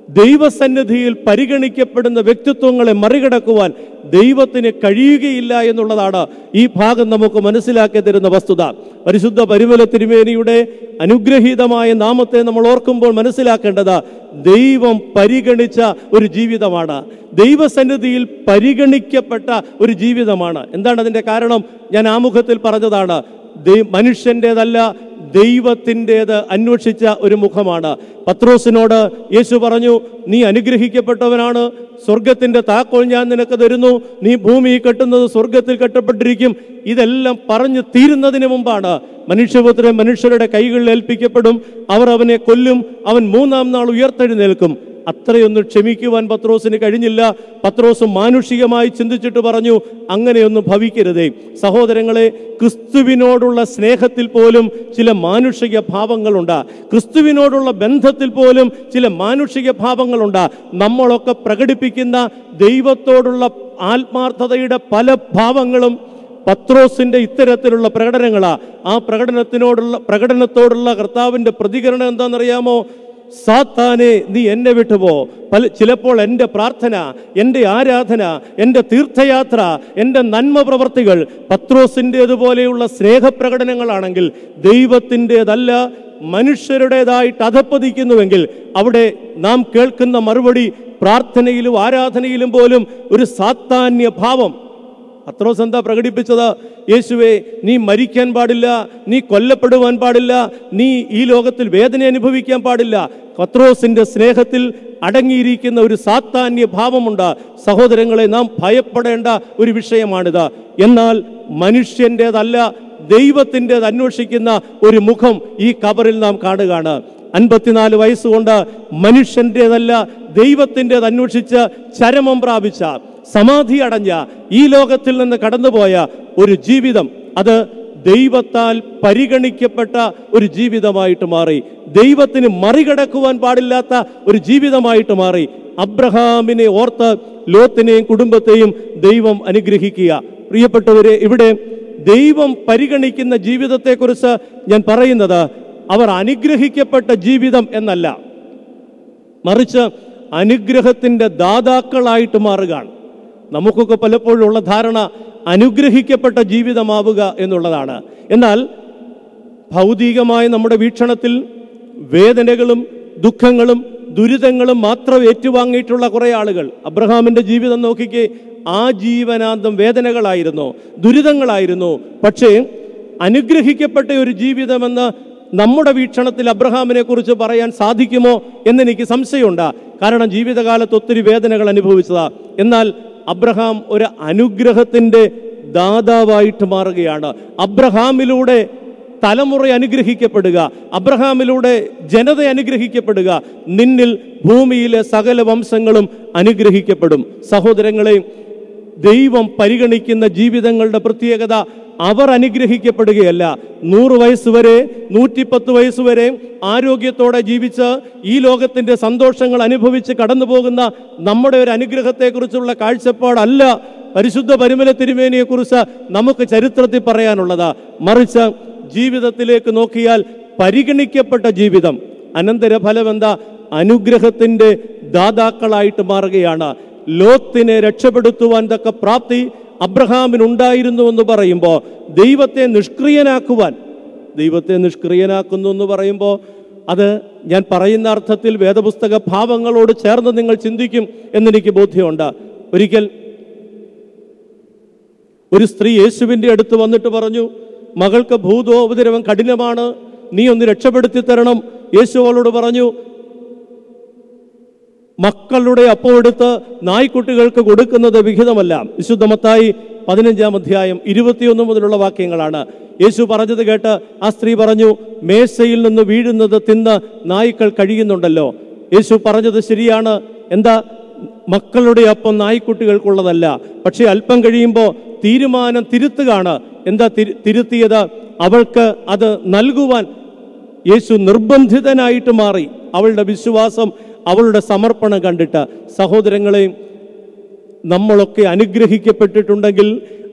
ദൈവസന്നിധിയിൽ പരിഗണിക്കപ്പെടുന്ന വ്യക്തിത്വങ്ങളെ മറികടക്കുവാൻ ദൈവത്തിന് കഴിയുകയില്ല എന്നുള്ളതാണ് ഈ ഭാഗം നമുക്ക് മനസ്സിലാക്കി തരുന്ന വസ്തുത പരിശുദ്ധ പരിമല തിരുമേനിയുടെ അനുഗ്രഹീതമായ നാമത്തെ നമ്മൾ ഓർക്കുമ്പോൾ മനസ്സിലാക്കേണ്ടത് ദൈവം പരിഗണിച്ച ഒരു ജീവിതമാണ് ദൈവസന്നിധിയിൽ പരിഗണിക്കപ്പെട്ട ഒരു ജീവിതമാണ് എന്താണ് അതിൻ്റെ കാരണം ഞാൻ ആമുഖത്തിൽ പറഞ്ഞതാണ് ദൈ- മനുഷ്യൻ്റെതല്ല ദൈവത്തിൻ്റെത് അന്വേഷിച്ച ഒരു മുഖമാണ് പത്രോസിനോട് യേശു പറഞ്ഞു നീ അനുഗ്രഹിക്കപ്പെട്ടവനാണ് സ്വർഗത്തിന്റെ താക്കോൽ ഞാൻ നിനക്ക് തരുന്നു നീ ഭൂമി കെട്ടുന്നത് സ്വർഗത്തിൽ കെട്ടപ്പെട്ടിരിക്കും ഇതെല്ലാം പറഞ്ഞു തീരുന്നതിന് മുമ്പാണ് മനുഷ്യപുത്രൻ മനുഷ്യരുടെ കൈകളിൽ ഏൽപ്പിക്കപ്പെടും അവർ അവനെ കൊല്ലും അവൻ മൂന്നാം നാൾ ഉയർത്തെഴുന്നേൽക്കും അത്രയൊന്നും ക്ഷമിക്കുവാൻ പത്രോസിന് കഴിഞ്ഞില്ല പത്രോസ് മാനുഷികമായി ചിന്തിച്ചിട്ട് പറഞ്ഞു അങ്ങനെയൊന്നും ഭവിക്കരുതേ സഹോദരങ്ങളെ ക്രിസ്തുവിനോടുള്ള സ്നേഹത്തിൽ പോലും ചില മാനുഷിക ഭാവങ്ങളുണ്ട് ക്രിസ്തുവിനോടുള്ള ബന്ധത്തിൽ പോലും ചില മാനുഷിക ഭാവങ്ങളുണ്ട് നമ്മളൊക്കെ പ്രകടിപ്പിക്കുന്ന ദൈവത്തോടുള്ള ആത്മാർത്ഥതയുടെ പല ഭാവങ്ങളും പത്രോസിന്റെ ഇത്തരത്തിലുള്ള പ്രകടനങ്ങളാ ആ പ്രകടനത്തിനോടുള്ള പ്രകടനത്തോടുള്ള കർത്താവിന്റെ പ്രതികരണം എന്താണെന്നറിയാമോ സാത്താനെ നീ എന്നെ വിട്ടുപോ പല ചിലപ്പോൾ എൻ്റെ പ്രാർത്ഥന എൻ്റെ ആരാധന എൻ്റെ തീർത്ഥയാത്ര എൻ്റെ നന്മ പ്രവർത്തികൾ പത്രോസിൻ്റേതുപോലെയുള്ള സ്നേഹപ്രകടനങ്ങളാണെങ്കിൽ ദൈവത്തിൻ്റെതല്ല മനുഷ്യരുടേതായിട്ട് അധപ്പതിക്കുന്നുവെങ്കിൽ അവിടെ നാം കേൾക്കുന്ന മറുപടി പ്രാർത്ഥനയിലും ആരാധനയിലും പോലും ഒരു സാത്താന്യ ഭാവം പത്രോസ് എന്താ പ്രകടിപ്പിച്ചത് യേശുവെ നീ മരിക്കാൻ പാടില്ല നീ കൊല്ലപ്പെടുവാൻ പാടില്ല നീ ഈ ലോകത്തിൽ വേദന അനുഭവിക്കാൻ പാടില്ല പത്രോസിന്റെ സ്നേഹത്തിൽ അടങ്ങിയിരിക്കുന്ന ഒരു സാത്താന്യ ഭാവമുണ്ട് സഹോദരങ്ങളെ നാം ഭയപ്പെടേണ്ട ഒരു വിഷയമാണിത് എന്നാൽ മനുഷ്യൻ്റെതല്ല ദൈവത്തിൻ്റെത് അന്വേഷിക്കുന്ന ഒരു മുഖം ഈ കബറിൽ നാം കാണുകയാണ് അൻപത്തിനാല് വയസ്സുകൊണ്ട് മനുഷ്യൻ്റെതല്ല ദൈവത്തിൻ്റെത് അന്വേഷിച്ച് ചരമം പ്രാപിച്ച സമാധി അടഞ്ഞ ഈ ലോകത്തിൽ നിന്ന് കടന്നുപോയ ഒരു ജീവിതം അത് ദൈവത്താൽ പരിഗണിക്കപ്പെട്ട ഒരു ജീവിതമായിട്ട് മാറി ദൈവത്തിന് മറികടക്കുവാൻ പാടില്ലാത്ത ഒരു ജീവിതമായിട്ട് മാറി അബ്രഹാമിനെ ഓർത്ത് ലോത്തിനെയും കുടുംബത്തെയും ദൈവം അനുഗ്രഹിക്കുക പ്രിയപ്പെട്ടവരെ ഇവിടെ ദൈവം പരിഗണിക്കുന്ന ജീവിതത്തെക്കുറിച്ച് ഞാൻ പറയുന്നത് അവർ അനുഗ്രഹിക്കപ്പെട്ട ജീവിതം എന്നല്ല മറിച്ച് അനുഗ്രഹത്തിന്റെ ദാതാക്കളായിട്ട് മാറുകയാണ് നമുക്കൊക്കെ പലപ്പോഴും ഉള്ള ധാരണ അനുഗ്രഹിക്കപ്പെട്ട ജീവിതമാവുക എന്നുള്ളതാണ് എന്നാൽ ഭൗതികമായ നമ്മുടെ വീക്ഷണത്തിൽ വേദനകളും ദുഃഖങ്ങളും ദുരിതങ്ങളും മാത്രം ഏറ്റുവാങ്ങിയിട്ടുള്ള കുറേ ആളുകൾ അബ്രഹാമിന്റെ ജീവിതം നോക്കിക്കേ ആ ജീവനാന്തം വേദനകളായിരുന്നു ദുരിതങ്ങളായിരുന്നു പക്ഷേ അനുഗ്രഹിക്കപ്പെട്ട ഒരു ജീവിതമെന്ന് നമ്മുടെ വീക്ഷണത്തിൽ അബ്രഹാമിനെ കുറിച്ച് പറയാൻ സാധിക്കുമോ എന്നെനിക്ക് സംശയമുണ്ട് കാരണം ജീവിതകാലത്ത് ഒത്തിരി വേദനകൾ അനുഭവിച്ചതാ എന്നാൽ അബ്രഹാം ഒരു അനുഗ്രഹത്തിന്റെ ദാതാവായിട്ട് മാറുകയാണ് അബ്രഹാമിലൂടെ തലമുറ അനുഗ്രഹിക്കപ്പെടുക അബ്രഹാമിലൂടെ ജനത അനുഗ്രഹിക്കപ്പെടുക നിന്നിൽ ഭൂമിയിലെ സകല വംശങ്ങളും അനുഗ്രഹിക്കപ്പെടും സഹോദരങ്ങളെ ദൈവം പരിഗണിക്കുന്ന ജീവിതങ്ങളുടെ പ്രത്യേകത അവർ അനുഗ്രഹിക്കപ്പെടുകയല്ല നൂറ് വയസ്സ് വരെ നൂറ്റിപ്പത്ത് വയസ്സ് വരെ ആരോഗ്യത്തോടെ ജീവിച്ച് ഈ ലോകത്തിന്റെ സന്തോഷങ്ങൾ അനുഭവിച്ച് കടന്നു പോകുന്ന നമ്മുടെ ഒരു അനുഗ്രഹത്തെക്കുറിച്ചുള്ള കാഴ്ചപ്പാടല്ല പരിശുദ്ധ പരിമല തിരുമേനിയെക്കുറിച്ച് നമുക്ക് ചരിത്രത്തിൽ പറയാനുള്ളത് മറിച്ച് ജീവിതത്തിലേക്ക് നോക്കിയാൽ പരിഗണിക്കപ്പെട്ട ജീവിതം അനന്തരഫലം എന്താ അനുഗ്രഹത്തിന്റെ ദാതാക്കളായിട്ട് മാറുകയാണ് ലോത്തിനെ രക്ഷപ്പെടുത്തുവാൻ തക്ക പ്രാപ്തി അബ്രഹാമിനുണ്ടായിരുന്നു എന്ന് പറയുമ്പോൾ ദൈവത്തെ നിഷ്ക്രിയനാക്കുവാൻ ദൈവത്തെ നിഷ്ക്രിയനാക്കുന്നു എന്ന് പറയുമ്പോൾ അത് ഞാൻ പറയുന്ന അർത്ഥത്തിൽ വേദപുസ്തക ഭാവങ്ങളോട് ചേർന്ന് നിങ്ങൾ ചിന്തിക്കും എന്നെനിക്ക് ബോധ്യമുണ്ട് ഒരിക്കൽ ഒരു സ്ത്രീ യേശുവിൻ്റെ അടുത്ത് വന്നിട്ട് പറഞ്ഞു മകൾക്ക് ഭൂതോപദ്രവം കഠിനമാണ് നീ ഒന്ന് രക്ഷപ്പെടുത്തി തരണം യേശു അവളോട് പറഞ്ഞു മക്കളുടെ അപ്പം എടുത്ത് നായ്ക്കുട്ടികൾക്ക് കൊടുക്കുന്നത് വിഹിതമല്ല വിശുദ്ധമത്തായി പതിനഞ്ചാം അധ്യായം ഇരുപത്തിയൊന്ന് മുതലുള്ള വാക്യങ്ങളാണ് യേശു പറഞ്ഞത് കേട്ട് ആ സ്ത്രീ പറഞ്ഞു മേശയിൽ നിന്ന് വീഴുന്നത് തിന്ന് നായ്ക്കൾ കഴിയുന്നുണ്ടല്ലോ യേശു പറഞ്ഞത് ശരിയാണ് എന്താ മക്കളുടെ അപ്പം നായ്ക്കുട്ടികൾക്കുള്ളതല്ല പക്ഷെ അല്പം കഴിയുമ്പോൾ തീരുമാനം തിരുത്തുകയാണ് എന്താ തിരു- തിരുത്തിയത് അവൾക്ക് അത് നൽകുവാൻ യേശു നിർബന്ധിതനായിട്ട് മാറി അവളുടെ വിശ്വാസം അവളുടെ സമർപ്പണം കണ്ടിട്ട് സഹോദരങ്ങളെയും നമ്മളൊക്കെ അനുഗ്രഹിക്കപ്പെട്ടിട്ടുണ്ടെങ്കിൽ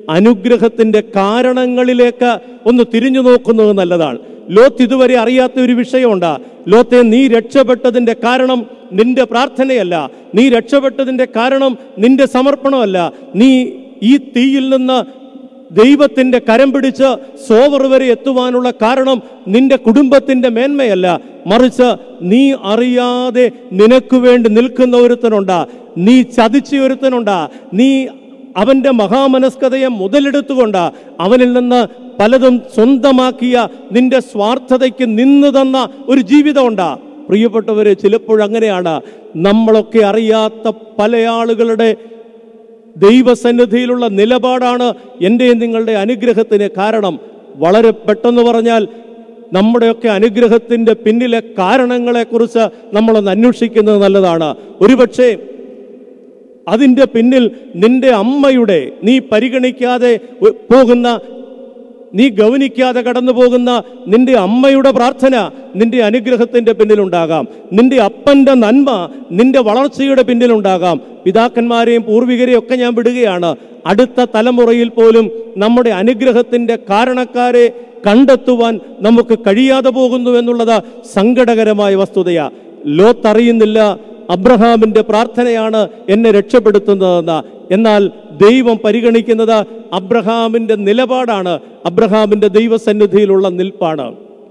അനുഗ്രഹത്തിന്റെ കാരണങ്ങളിലേക്ക് ഒന്ന് തിരിഞ്ഞു നോക്കുന്നത് നല്ലതാണ് ലോത്ത് ഇതുവരെ അറിയാത്ത ഒരു വിഷയമുണ്ട് ലോത്തെ നീ രക്ഷപ്പെട്ടതിന്റെ കാരണം നിന്റെ പ്രാർത്ഥനയല്ല നീ രക്ഷപ്പെട്ടതിന്റെ കാരണം നിന്റെ സമർപ്പണമല്ല നീ ഈ തീയിൽ നിന്ന് ദൈവത്തിന്റെ കരം പിടിച്ച് സോവർ വരെ എത്തുവാനുള്ള കാരണം നിന്റെ കുടുംബത്തിന്റെ മേന്മയല്ല മറിച്ച് നീ അറിയാതെ നിനക്ക് വേണ്ടി നിൽക്കുന്ന ഒരുത്തനുണ്ടാ നീ ചതിച്ച ഒരുത്തനുണ്ടാ നീ അവന്റെ മഹാമനസ്കതയെ മുതലെടുത്തുകൊണ്ട് അവനിൽ നിന്ന് പലതും സ്വന്തമാക്കിയ നിന്റെ സ്വാർത്ഥതയ്ക്ക് നിന്നു തന്ന ഒരു ജീവിതമുണ്ടാ പ്രിയപ്പെട്ടവരെ ചിലപ്പോഴങ്ങനെയാണ് നമ്മളൊക്കെ അറിയാത്ത പല ആളുകളുടെ ദൈവസന്നിധിയിലുള്ള നിലപാടാണ് എൻ്റെയും നിങ്ങളുടെ അനുഗ്രഹത്തിന് കാരണം വളരെ പെട്ടെന്ന് പറഞ്ഞാൽ നമ്മുടെയൊക്കെ അനുഗ്രഹത്തിൻ്റെ പിന്നിലെ കാരണങ്ങളെക്കുറിച്ച് നമ്മളൊന്ന് അന്വേഷിക്കുന്നത് നല്ലതാണ് ഒരുപക്ഷെ അതിൻ്റെ പിന്നിൽ നിന്റെ അമ്മയുടെ നീ പരിഗണിക്കാതെ ഒ- പോകുന്ന നീ ഗൗനിക്കാതെ കടന്നു പോകുന്ന നിന്റെ അമ്മയുടെ പ്രാർത്ഥന നിന്റെ അനുഗ്രഹത്തിന്റെ പിന്നിലുണ്ടാകാം നിന്റെ അപ്പന്റെ നന്മ നിന്റെ വളർച്ചയുടെ പിന്നിലുണ്ടാകാം പിതാക്കന്മാരെയും പൂർവികരെയും ഒക്കെ ഞാൻ വിടുകയാണ് അടുത്ത തലമുറയിൽ പോലും നമ്മുടെ അനുഗ്രഹത്തിന്റെ കാരണക്കാരെ കണ്ടെത്തുവാൻ നമുക്ക് കഴിയാതെ പോകുന്നു എന്നുള്ളത് സങ്കടകരമായ വസ്തുതയാ ലോത്ത് അറിയുന്നില്ല അബ്രഹാമിന്റെ പ്രാർത്ഥനയാണ് എന്നെ രക്ഷപ്പെടുത്തുന്നതെന്ന് എന്നാൽ ദൈവം പരിഗണിക്കുന്നത് അബ്രഹാമിന്റെ നിലപാടാണ് അബ്രഹാമിന്റെ ദൈവസന്നിധിയിലുള്ള നിൽപ്പാണ്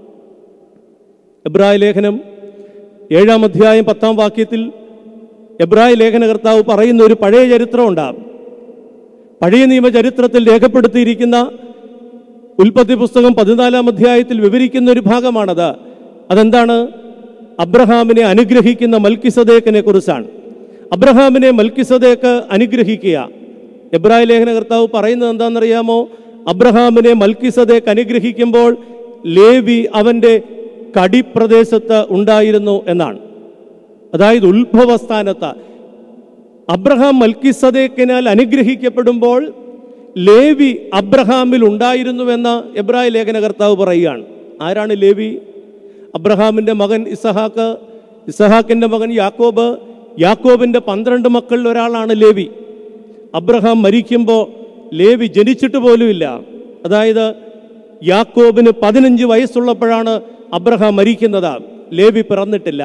എബ്രായ ലേഖനം ഏഴാം അധ്യായം പത്താം വാക്യത്തിൽ എബ്രായ ലേഖനകർത്താവ് പറയുന്ന ഒരു പഴയ ചരിത്രമുണ്ട് പഴയ നിയമ ചരിത്രത്തിൽ രേഖപ്പെടുത്തിയിരിക്കുന്ന ഉൽപ്പത്തി പുസ്തകം പതിനാലാം അധ്യായത്തിൽ വിവരിക്കുന്ന ഒരു ഭാഗമാണത് അതെന്താണ് അബ്രഹാമിനെ അനുഗ്രഹിക്കുന്ന മൽക്കിസദേക്കിനെ കുറിച്ചാണ് അബ്രഹാമിനെ മൽക്കിസദേക്ക് അനുഗ്രഹിക്കുക എബ്രായ ലേഖന കർത്താവ് പറയുന്നത് എന്താണെന്നറിയാമോ അബ്രഹാമിനെ മൽക്കിസദേക്ക് അനുഗ്രഹിക്കുമ്പോൾ ലേവി അവന്റെ കടിപ്രദേശത്ത് ഉണ്ടായിരുന്നു എന്നാണ് അതായത് ഉത്ഭവസ്ഥാനത്ത് അബ്രഹാം മൽക്കിസദേക്കിനാൽ അനുഗ്രഹിക്കപ്പെടുമ്പോൾ ലേവി അബ്രഹാമിൽ ഉണ്ടായിരുന്നുവെന്ന് എബ്രായ ലേഖന കർത്താവ് പറയുകയാണ് ആരാണ് ലേവി അബ്രഹാമിന്റെ മകൻ ഇസഹാക്ക് ഇസഹാക്കിന്റെ മകൻ യാക്കോബ് യാക്കോബിന്റെ പന്ത്രണ്ട് മക്കളിൽ ഒരാളാണ് ലേവി അബ്രഹാം മരിക്കുമ്പോൾ ലേവി ജനിച്ചിട്ട് പോലുമില്ല അതായത് യാക്കോബിന് പതിനഞ്ച് വയസ്സുള്ളപ്പോഴാണ് അബ്രഹാം മരിക്കുന്നത് ലേവി പിറന്നിട്ടില്ല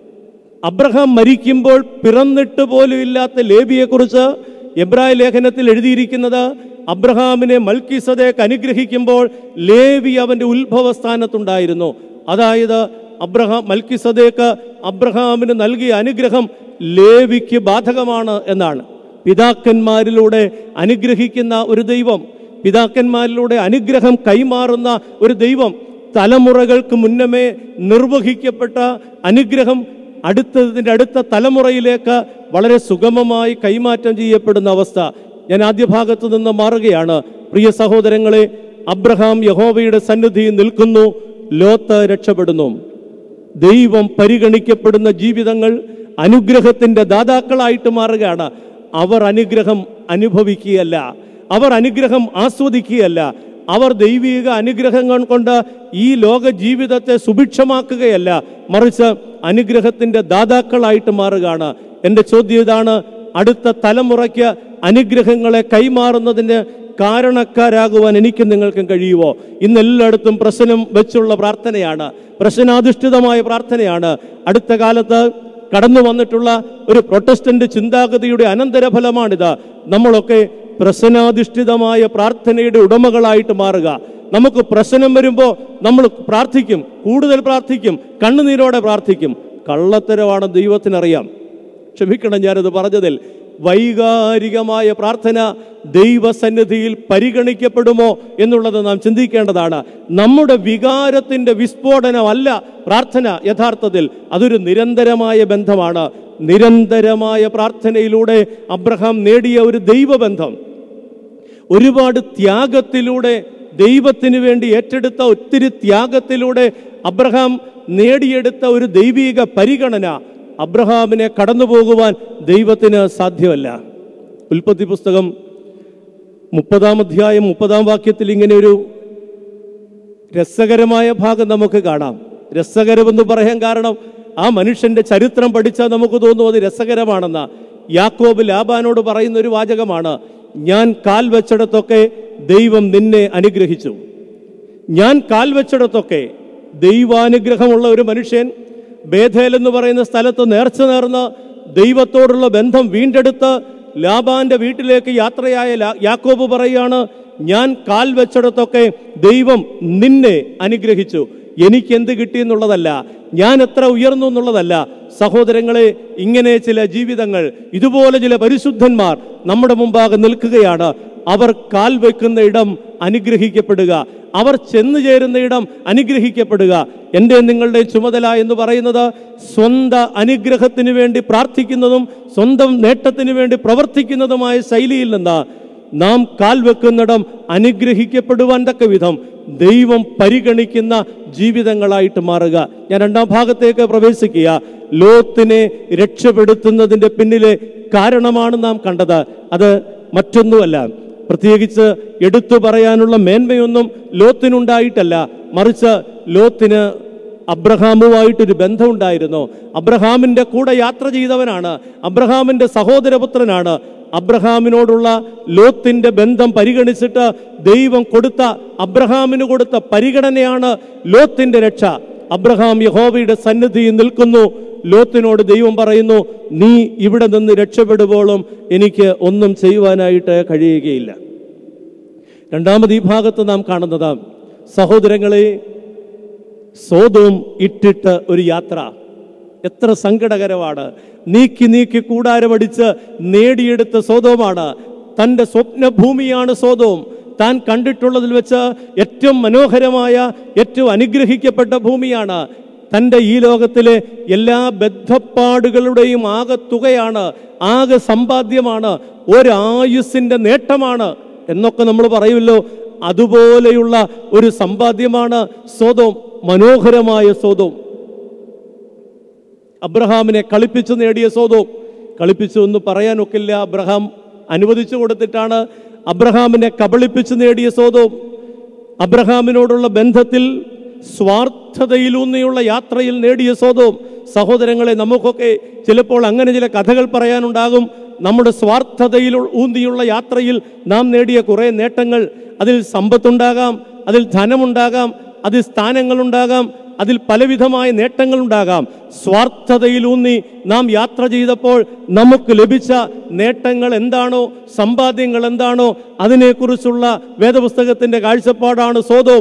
അബ്രഹാം മരിക്കുമ്പോൾ പിറന്നിട്ട് പോലും ഇല്ലാത്ത ലേബിയെക്കുറിച്ച് എബ്രായ ലേഖനത്തിൽ എഴുതിയിരിക്കുന്നത് അബ്രഹാമിനെ മൽക്കിസദേക്ക് അനുഗ്രഹിക്കുമ്പോൾ ലേവി അവന്റെ ഉത്ഭവസ്ഥാനത്തുണ്ടായിരുന്നു അതായത് അബ്രഹാം മൽക്കിസദേക്ക് അബ്രഹാമിന് നൽകിയ അനുഗ്രഹം ലേവിക്ക് ബാധകമാണ് എന്നാണ് പിതാക്കന്മാരിലൂടെ അനുഗ്രഹിക്കുന്ന ഒരു ദൈവം പിതാക്കന്മാരിലൂടെ അനുഗ്രഹം കൈമാറുന്ന ഒരു ദൈവം തലമുറകൾക്ക് മുന്നമേ നിർവഹിക്കപ്പെട്ട അനുഗ്രഹം അടുത്തതിൻ്റെ അടുത്ത തലമുറയിലേക്ക് വളരെ സുഗമമായി കൈമാറ്റം ചെയ്യപ്പെടുന്ന അവസ്ഥ ഞാൻ ആദ്യ ഭാഗത്ത് നിന്ന് മാറുകയാണ് പ്രിയ സഹോദരങ്ങളെ അബ്രഹാം യഹോവയുടെ സന്നിധിയിൽ നിൽക്കുന്നു ലോത്ത് രക്ഷപ്പെടുന്നു ദൈവം പരിഗണിക്കപ്പെടുന്ന ജീവിതങ്ങൾ അനുഗ്രഹത്തിന്റെ ദാതാക്കളായിട്ട് മാറുകയാണ് അവർ അനുഗ്രഹം അനുഭവിക്കുകയല്ല അവർ അനുഗ്രഹം ആസ്വദിക്കുകയല്ല അവർ ദൈവിക അനുഗ്രഹങ്ങൾ കൊണ്ട് ഈ ലോക ജീവിതത്തെ സുഭിക്ഷമാക്കുകയല്ല മറിച്ച് അനുഗ്രഹത്തിന്റെ ദാതാക്കളായിട്ട് മാറുകയാണ് എൻ്റെ ചോദ്യം ഇതാണ് അടുത്ത തലമുറയ്ക്ക് അനുഗ്രഹങ്ങളെ കൈമാറുന്നതിന് കാരണക്കാരാകുവാൻ എനിക്കും നിങ്ങൾക്കും കഴിയുമോ ഇന്ന് എല്ലായിടത്തും പ്രശ്നം വെച്ചുള്ള പ്രാർത്ഥനയാണ് പ്രശ്നാധിഷ്ഠിതമായ പ്രാർത്ഥനയാണ് അടുത്ത കാലത്ത് കടന്നു വന്നിട്ടുള്ള ഒരു പ്രൊട്ടസ്റ്റന്റ് ചിന്താഗതിയുടെ അനന്തരഫലമാണിത് നമ്മളൊക്കെ പ്രശ്നാധിഷ്ഠിതമായ പ്രാർത്ഥനയുടെ ഉടമകളായിട്ട് മാറുക നമുക്ക് പ്രശ്നം വരുമ്പോൾ നമ്മൾ പ്രാർത്ഥിക്കും കൂടുതൽ പ്രാർത്ഥിക്കും കണ്ണുനീരോടെ പ്രാർത്ഥിക്കും കള്ളത്തരമാണ് ദൈവത്തിനറിയാം ക്ഷമിക്കണം ഞാനത് പറഞ്ഞതിൽ വൈകാരികമായ പ്രാർത്ഥന ദൈവസന്നിധിയിൽ പരിഗണിക്കപ്പെടുമോ എന്നുള്ളത് നാം ചിന്തിക്കേണ്ടതാണ് നമ്മുടെ വികാരത്തിന്റെ വിസ്ഫോടനമല്ല പ്രാർത്ഥന യഥാർത്ഥത്തിൽ അതൊരു നിരന്തരമായ ബന്ധമാണ് നിരന്തരമായ പ്രാർത്ഥനയിലൂടെ അബ്രഹാം നേടിയ ഒരു ദൈവബന്ധം ഒരുപാട് ത്യാഗത്തിലൂടെ ദൈവത്തിന് വേണ്ടി ഏറ്റെടുത്ത ഒത്തിരി ത്യാഗത്തിലൂടെ അബ്രഹാം നേടിയെടുത്ത ഒരു ദൈവിക പരിഗണന അബ്രഹാമിനെ കടന്നു പോകുവാൻ ദൈവത്തിന് സാധ്യമല്ല ഉൽപ്പത്തി പുസ്തകം മുപ്പതാം അധ്യായം മുപ്പതാം വാക്യത്തിൽ ഇങ്ങനെ ഒരു രസകരമായ ഭാഗം നമുക്ക് കാണാം രസകരമെന്ന് പറയാൻ കാരണം ആ മനുഷ്യന്റെ ചരിത്രം പഠിച്ചാൽ നമുക്ക് തോന്നും അത് രസകരമാണെന്ന യാക്കോബ് ലാബാനോട് പറയുന്ന ഒരു വാചകമാണ് ഞാൻ കാൽ വെച്ചിടത്തൊക്കെ ദൈവം നിന്നെ അനുഗ്രഹിച്ചു ഞാൻ കാൽ വെച്ചിടത്തൊക്കെ ദൈവാനുഗ്രഹമുള്ള ഒരു മനുഷ്യൻ ബേഥേൽ എന്ന് പറയുന്ന സ്ഥലത്ത് നേർച്ച നേർന്ന് ദൈവത്തോടുള്ള ബന്ധം വീണ്ടെടുത്ത് ലാബാന്റെ വീട്ടിലേക്ക് യാത്രയായ ലാ- യാക്കോബ് പറയുകയാണ് ഞാൻ കാൽ വെച്ചിടത്തൊക്കെ ദൈവം നിന്നെ അനുഗ്രഹിച്ചു എനിക്ക് എന്ത് കിട്ടി എന്നുള്ളതല്ല ഞാൻ എത്ര ഉയർന്നു എന്നുള്ളതല്ല സഹോദരങ്ങളെ ഇങ്ങനെ ചില ജീവിതങ്ങൾ ഇതുപോലെ ചില പരിശുദ്ധന്മാർ നമ്മുടെ മുമ്പാകെ നിൽക്കുകയാണ് അവർ കാൽ വെക്കുന്ന ഇടം അനുഗ്രഹിക്കപ്പെടുക അവർ ചെന്നു ചേരുന്ന ഇടം അനുഗ്രഹിക്കപ്പെടുക എൻ്റെ നിങ്ങളുടെ ചുമതല എന്ന് പറയുന്നത് സ്വന്ത അനുഗ്രഹത്തിന് വേണ്ടി പ്രാർത്ഥിക്കുന്നതും സ്വന്തം നേട്ടത്തിന് വേണ്ടി പ്രവർത്തിക്കുന്നതുമായ ശൈലിയിൽ നിന്ന് നാം കാൽ വെക്കുന്നിടം അനുഗ്രഹിക്കപ്പെടുവാൻ തക്ക വിധം ദൈവം പരിഗണിക്കുന്ന ജീവിതങ്ങളായിട്ട് മാറുക ഞാൻ രണ്ടാം ഭാഗത്തേക്ക് പ്രവേശിക്കുക ലോത്തിനെ രക്ഷപ്പെടുത്തുന്നതിന്റെ പിന്നിലെ കാരണമാണ് നാം കണ്ടത് അത് മറ്റൊന്നുമല്ല പ്രത്യേകിച്ച് എടുത്തു പറയാനുള്ള മേന്മയൊന്നും ലോത്തിനുണ്ടായിട്ടല്ല മറിച്ച് ലോത്തിന് അബ്രഹാമുമായിട്ടൊരു ബന്ധമുണ്ടായിരുന്നു അബ്രഹാമിന്റെ കൂടെ യാത്ര ചെയ്തവനാണ് അബ്രഹാമിന്റെ സഹോദരപുത്രനാണ് അബ്രഹാമിനോടുള്ള ലോത്തിന്റെ ബന്ധം പരിഗണിച്ചിട്ട് ദൈവം കൊടുത്ത അബ്രഹാമിന് കൊടുത്ത പരിഗണനയാണ് ലോത്തിന്റെ രക്ഷ അബ്രഹാം യഹോവയുടെ സന്നിധിയിൽ നിൽക്കുന്നു ലോത്തിനോട് ദൈവം പറയുന്നു നീ ഇവിടെ നിന്ന് രക്ഷപ്പെടുമ്പോളും എനിക്ക് ഒന്നും ചെയ്യുവാനായിട്ട് കഴിയുകയില്ല രണ്ടാമത് ഈ ഭാഗത്ത് നാം കാണുന്നത് സഹോദരങ്ങളെ സോതവും ഇട്ടിട്ട് ഒരു യാത്ര എത്ര സങ്കടകരമാണ് നീക്കി നീക്കി കൂടാരമടിച്ച് നേടിയെടുത്ത സോതവുമാണ് തൻ്റെ സ്വപ്നഭൂമിയാണ് സോതവും താൻ കണ്ടിട്ടുള്ളതിൽ വെച്ച് ഏറ്റവും മനോഹരമായ ഏറ്റവും അനുഗ്രഹിക്കപ്പെട്ട ഭൂമിയാണ് തൻ്റെ ഈ ലോകത്തിലെ എല്ലാ ബദ്ധപ്പാടുകളുടെയും ആകെ തുകയാണ് ആകെ സമ്പാദ്യമാണ് ഒരായുസിൻ്റെ നേട്ടമാണ് എന്നൊക്കെ നമ്മൾ പറയുമല്ലോ അതുപോലെയുള്ള ഒരു സമ്പാദ്യമാണ് സ്വതം മനോഹരമായ സ്വതം അബ്രഹാമിനെ കളിപ്പിച്ചു നേടിയ സ്വതം കളിപ്പിച്ചു എന്ന് പറയാനൊക്കില്ല അബ്രഹാം അനുവദിച്ചു കൊടുത്തിട്ടാണ് അബ്രഹാമിനെ കബളിപ്പിച്ചു നേടിയ സ്വതം അബ്രഹാമിനോടുള്ള ബന്ധത്തിൽ സ്വാർത്ഥതയിലൂന്നിയുള്ള യാത്രയിൽ നേടിയ സ്വതവും സഹോദരങ്ങളെ നമുക്കൊക്കെ ചിലപ്പോൾ അങ്ങനെ ചില കഥകൾ പറയാനുണ്ടാകും നമ്മുടെ സ്വാർത്ഥതയിൽ ഊന്നിയുള്ള യാത്രയിൽ നാം നേടിയ കുറേ നേട്ടങ്ങൾ അതിൽ സമ്പത്തുണ്ടാകാം അതിൽ ധനമുണ്ടാകാം അതിൽ സ്ഥാനങ്ങളുണ്ടാകാം അതിൽ പലവിധമായ നേട്ടങ്ങളുണ്ടാകാം സ്വാർത്ഥതയിലൂന്നി നാം യാത്ര ചെയ്തപ്പോൾ നമുക്ക് ലഭിച്ച നേട്ടങ്ങൾ എന്താണോ സമ്പാദ്യങ്ങൾ എന്താണോ അതിനെക്കുറിച്ചുള്ള വേദപുസ്തകത്തിന്റെ കാഴ്ചപ്പാടാണ് സ്വതവും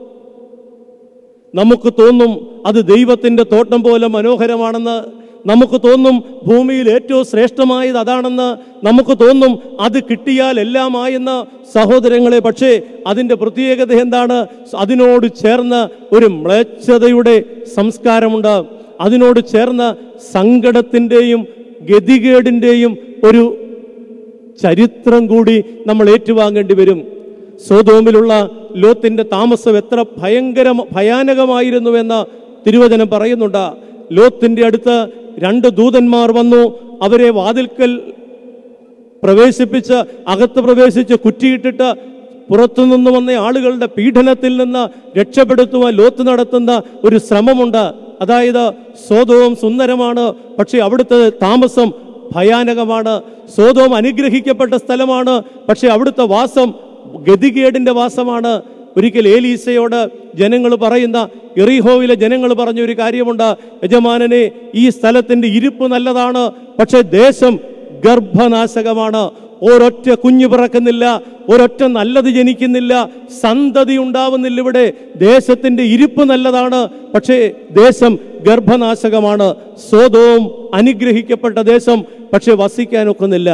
നമുക്ക് തോന്നും അത് ദൈവത്തിന്റെ തോട്ടം പോലെ മനോഹരമാണെന്ന് നമുക്ക് തോന്നും ഭൂമിയിൽ ഏറ്റവും ശ്രേഷ്ഠമായത് അതാണെന്ന് നമുക്ക് തോന്നും അത് കിട്ടിയാൽ എല്ലാമായെന്ന് സഹോദരങ്ങളെ പക്ഷേ അതിൻ്റെ പ്രത്യേകത എന്താണ് അതിനോട് ചേർന്ന് ഒരു മ്ലേച്ഛതയുടെ സംസ്കാരമുണ്ട് അതിനോട് ചേർന്ന് സങ്കടത്തിൻ്റെയും ഗതികേടിൻ്റെയും ഒരു ചരിത്രം കൂടി നമ്മൾ ഏറ്റുവാങ്ങേണ്ടി വരും സോതോമിലുള്ള ലോത്തിന്റെ താമസം എത്ര ഭയങ്കര ഭയാനകമായിരുന്നുവെന്ന് തിരുവചനം പറയുന്നുണ്ട് ലോത്തിന്റെ അടുത്ത് രണ്ട് ദൂതന്മാർ വന്നു അവരെ വാതിൽക്കൽ പ്രവേശിപ്പിച്ച് അകത്ത് പ്രവേശിച്ച് കുറ്റിയിട്ടിട്ട് പുറത്തുനിന്ന് വന്ന ആളുകളുടെ പീഡനത്തിൽ നിന്ന് രക്ഷപ്പെടുത്തുവാൻ ലോത്ത് നടത്തുന്ന ഒരു ശ്രമമുണ്ട് അതായത് സോതവും സുന്ദരമാണ് പക്ഷെ അവിടുത്തെ താമസം ഭയാനകമാണ് സോതവും അനുഗ്രഹിക്കപ്പെട്ട സ്ഥലമാണ് പക്ഷെ അവിടുത്തെ വാസം ഗതികേടിന്റെ വാസമാണ് ഒരിക്കൽ ഏലീസയോട് ജനങ്ങൾ പറയുന്ന എറിഹോവിലെ ജനങ്ങൾ പറഞ്ഞ ഒരു കാര്യമുണ്ട് യജമാനനെ ഈ സ്ഥലത്തിന്റെ ഇരിപ്പ് നല്ലതാണ് പക്ഷെ ദേശം ഗർഭനാശകമാണ് ഒരൊറ്റ കുഞ്ഞു പിറക്കുന്നില്ല ഒരൊറ്റ നല്ലത് ജനിക്കുന്നില്ല സന്തതി ഉണ്ടാവുന്നില്ല ഇവിടെ ദേശത്തിന്റെ ഇരിപ്പ് നല്ലതാണ് പക്ഷേ ദേശം ഗർഭനാശകമാണ് സ്വതവും അനുഗ്രഹിക്കപ്പെട്ട ദേശം പക്ഷെ വസിക്കാനൊക്കുന്നില്ല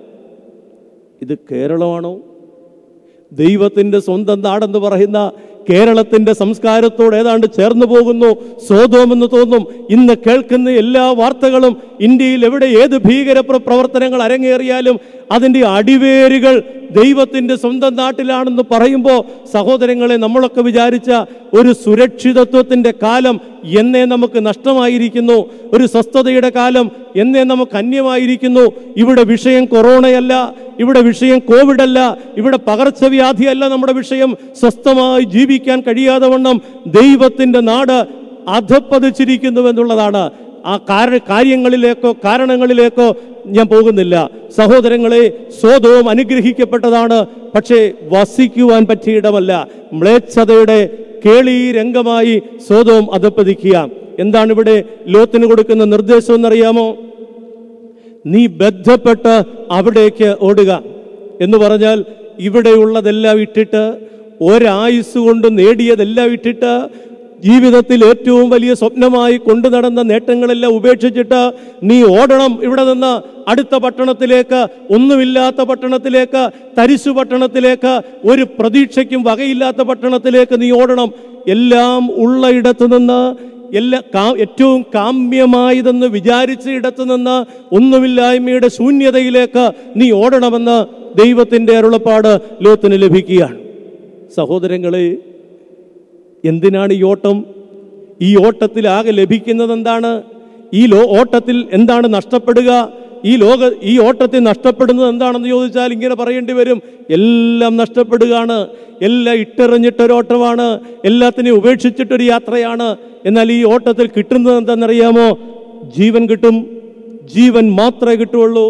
ഇത് കേരളമാണോ ദൈവത്തിന്റെ സ്വന്തം നാടെന്ന് പറയുന്ന കേരളത്തിന്റെ സംസ്കാരത്തോട് ഏതാണ്ട് ചേർന്നു പോകുന്നു സ്വതോമെന്ന് തോന്നും ഇന്ന് കേൾക്കുന്ന എല്ലാ വാർത്തകളും ഇന്ത്യയിൽ എവിടെ ഏത് ഭീകര പ്ര- പ്രവർത്തനങ്ങൾ അരങ്ങേറിയാലും അതിൻ്റെ അടിവേരുകൾ ദൈവത്തിന്റെ സ്വന്തം നാട്ടിലാണെന്ന് പറയുമ്പോൾ സഹോദരങ്ങളെ നമ്മളൊക്കെ വിചാരിച്ച ഒരു സുരക്ഷിതത്വത്തിന്റെ കാലം എന്നേ നമുക്ക് നഷ്ടമായിരിക്കുന്നു ഒരു സ്വസ്ഥതയുടെ കാലം എന്നേ നമുക്ക് അന്യമായിരിക്കുന്നു ഇവിടെ വിഷയം കൊറോണയല്ല ഇവിടെ വിഷയം കോവിഡ് അല്ല ഇവിടെ പകർച്ചവ്യാധിയല്ല നമ്മുടെ വിഷയം സ്വസ്ഥമായി ജീവിക്കാൻ കഴിയാതെ വണ്ണം ദൈവത്തിന്റെ നാട് അധപ്പതിച്ചിരിക്കുന്നു എന്നുള്ളതാണ് ആ കാര കാര്യങ്ങളിലേക്കോ കാരണങ്ങളിലേക്കോ ഞാൻ പോകുന്നില്ല സഹോദരങ്ങളെ സ്വതവും അനുഗ്രഹിക്കപ്പെട്ടതാണ് പക്ഷേ വസിക്കുവാൻ പറ്റിയ ഇടമല്ല മ്ലേച്ഛതയുടെ കേളി രംഗമായി സ്വതവും അധപ്പതിക്കുക എന്താണ് ഇവിടെ ലോത്തിന് കൊടുക്കുന്ന നിർദ്ദേശം എന്നറിയാമോ നീ ബന്ധപ്പെട്ട് അവിടേക്ക് ഓടുക എന്ന് പറഞ്ഞാൽ ഇവിടെയുള്ളതെല്ലാം ഇട്ടിട്ട് ഒരായുസ് കൊണ്ട് നേടിയതെല്ലാം ഇട്ടിട്ട് ജീവിതത്തിൽ ഏറ്റവും വലിയ സ്വപ്നമായി കൊണ്ടു നടന്ന നേട്ടങ്ങളെല്ലാം ഉപേക്ഷിച്ചിട്ട് നീ ഓടണം ഇവിടെ നിന്ന് അടുത്ത പട്ടണത്തിലേക്ക് ഒന്നുമില്ലാത്ത പട്ടണത്തിലേക്ക് തരിശു പട്ടണത്തിലേക്ക് ഒരു പ്രതീക്ഷയ്ക്കും വകയില്ലാത്ത പട്ടണത്തിലേക്ക് നീ ഓടണം എല്ലാം ഉള്ള ഇടത്തു നിന്ന് എല്ലാ കാ ഏറ്റവും കാമ്യമായതെന്ന് വിചാരിച്ച ഇടത്തു നിന്ന് ഒന്നുമില്ലായ്മയുടെ ശൂന്യതയിലേക്ക് നീ ഓടണമെന്ന് ദൈവത്തിൻ്റെ അരുളപ്പാട് ലോത്തിന് ലഭിക്കുകയാണ് സഹോദരങ്ങളെ എന്തിനാണ് ഈ ഓട്ടം ഈ ഓട്ടത്തിൽ ആകെ ലഭിക്കുന്നത് എന്താണ് ഈ ലോ ഓട്ടത്തിൽ എന്താണ് നഷ്ടപ്പെടുക ഈ ലോക ഈ ഓട്ടത്തിൽ നഷ്ടപ്പെടുന്നത് എന്താണെന്ന് ചോദിച്ചാൽ ഇങ്ങനെ പറയേണ്ടി വരും എല്ലാം നഷ്ടപ്പെടുകയാണ് എല്ലാം ഇട്ടെറിഞ്ഞിട്ടൊരോട്ടമാണ് എല്ലാത്തിനെയും ഉപേക്ഷിച്ചിട്ടൊരു യാത്രയാണ് എന്നാൽ ഈ ഓട്ടത്തിൽ കിട്ടുന്നത് എന്താണെന്നറിയാമോ ജീവൻ കിട്ടും ജീവൻ മാത്രമേ കിട്ടുള്ളൂ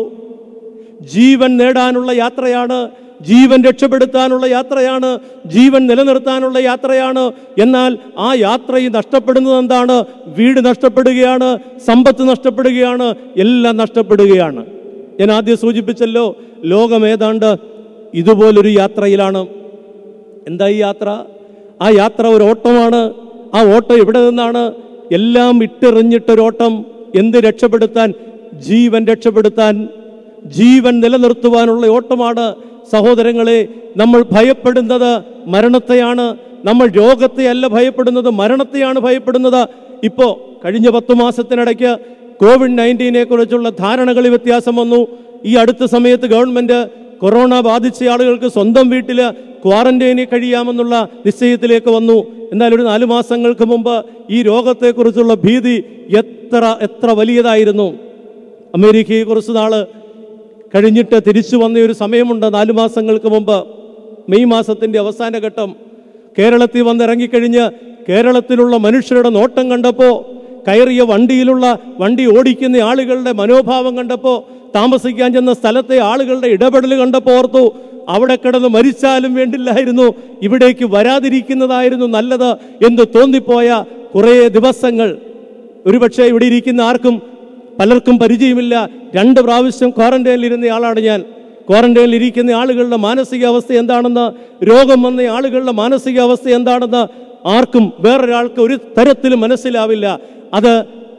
ജീവൻ നേടാനുള്ള യാത്രയാണ് ജീവൻ രക്ഷപ്പെടുത്താനുള്ള യാത്രയാണ് ജീവൻ നിലനിർത്താനുള്ള യാത്രയാണ് എന്നാൽ ആ യാത്രയിൽ നഷ്ടപ്പെടുന്നത് എന്താണ് വീട് നഷ്ടപ്പെടുകയാണ് സമ്പത്ത് നഷ്ടപ്പെടുകയാണ് എല്ലാം നഷ്ടപ്പെടുകയാണ് ഞാൻ ആദ്യം സൂചിപ്പിച്ചല്ലോ ലോകം ഏതാണ്ട് ഇതുപോലൊരു യാത്രയിലാണ് എന്താ ഈ യാത്ര ആ യാത്ര ഒരു ഓട്ടമാണ് ആ ഓട്ടം എവിടെ നിന്നാണ് എല്ലാം ഇട്ടെറിഞ്ഞിട്ടൊരോട്ടം എന്ത് രക്ഷപ്പെടുത്താൻ ജീവൻ രക്ഷപ്പെടുത്താൻ ജീവൻ നിലനിർത്തുവാനുള്ള ഓട്ടമാണ് സഹോദരങ്ങളെ നമ്മൾ ഭയപ്പെടുന്നത് മരണത്തെയാണ് നമ്മൾ രോഗത്തെയല്ല ഭയപ്പെടുന്നത് മരണത്തെയാണ് ഭയപ്പെടുന്നത് ഇപ്പോൾ കഴിഞ്ഞ പത്ത് മാസത്തിനിടയ്ക്ക് കോവിഡ് നയൻറ്റീനെ കുറിച്ചുള്ള ധാരണകളിൽ വ്യത്യാസം വന്നു ഈ അടുത്ത സമയത്ത് ഗവൺമെന്റ് കൊറോണ ബാധിച്ച ആളുകൾക്ക് സ്വന്തം വീട്ടിൽ ക്വാറന്റൈനിൽ കഴിയാമെന്നുള്ള നിശ്ചയത്തിലേക്ക് വന്നു എന്നാൽ ഒരു നാല് മാസങ്ങൾക്ക് മുമ്പ് ഈ രോഗത്തെക്കുറിച്ചുള്ള ഭീതി എത്ര എത്ര വലിയതായിരുന്നു അമേരിക്കയെ കുറച്ച് നാള് കഴിഞ്ഞിട്ട് തിരിച്ചു വന്ന ഒരു സമയമുണ്ട് നാല് മാസങ്ങൾക്ക് മുമ്പ് മെയ് മാസത്തിൻ്റെ അവസാന ഘട്ടം കേരളത്തിൽ വന്നിറങ്ങിക്കഴിഞ്ഞ് കേരളത്തിലുള്ള മനുഷ്യരുടെ നോട്ടം കണ്ടപ്പോൾ കയറിയ വണ്ടിയിലുള്ള വണ്ടി ഓടിക്കുന്ന ആളുകളുടെ മനോഭാവം കണ്ടപ്പോൾ താമസിക്കാൻ ചെന്ന സ്ഥലത്തെ ആളുകളുടെ ഇടപെടൽ കണ്ടപ്പോൾ ഓർത്തു അവിടെ കിടന്ന് മരിച്ചാലും വേണ്ടില്ലായിരുന്നു ഇവിടേക്ക് വരാതിരിക്കുന്നതായിരുന്നു നല്ലത് എന്ന് തോന്നിപ്പോയ കുറേ ദിവസങ്ങൾ ഒരുപക്ഷെ ഇവിടെ ഇരിക്കുന്ന ആർക്കും പലർക്കും പരിചയമില്ല രണ്ട് പ്രാവശ്യം ക്വാറന്റൈനിൽ ഇരുന്ന ആളാണ് ഞാൻ ക്വാറന്റൈനിൽ ഇരിക്കുന്ന ആളുകളുടെ മാനസികാവസ്ഥ എന്താണെന്ന് രോഗം വന്ന ആളുകളുടെ മാനസികാവസ്ഥ എന്താണെന്ന് ആർക്കും വേറൊരാൾക്ക് ഒരു തരത്തിലും മനസ്സിലാവില്ല അത്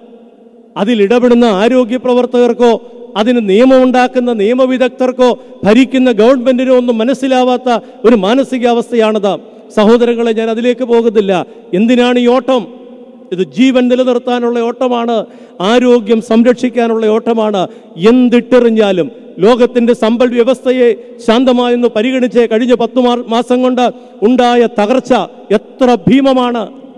അതിൽ ഇടപെടുന്ന ആരോഗ്യ പ്രവർത്തകർക്കോ അതിന് നിയമമുണ്ടാക്കുന്ന നിയമവിദഗ്ധർക്കോ ഭരിക്കുന്ന ഗവൺമെന്റിനോ ഒന്നും മനസ്സിലാവാത്ത ഒരു മാനസികാവസ്ഥയാണത് സഹോദരങ്ങളെ ഞാൻ അതിലേക്ക് പോകുന്നില്ല എന്തിനാണ് ഈ ഓട്ടം ഇത് ജീവൻ നിലനിർത്താനുള്ള ഓട്ടമാണ് ആരോഗ്യം സംരക്ഷിക്കാനുള്ള ഓട്ടമാണ് എന്തിട്ടെറിഞ്ഞാലും ലോകത്തിന്റെ സമ്പദ് വ്യവസ്ഥയെ ശാന്തമായെന്ന് പരിഗണിച്ച് കഴിഞ്ഞ പത്തു മാ- മാസം കൊണ്ട് ഉണ്ടായ തകർച്ച എത്ര ഭീമമാണ്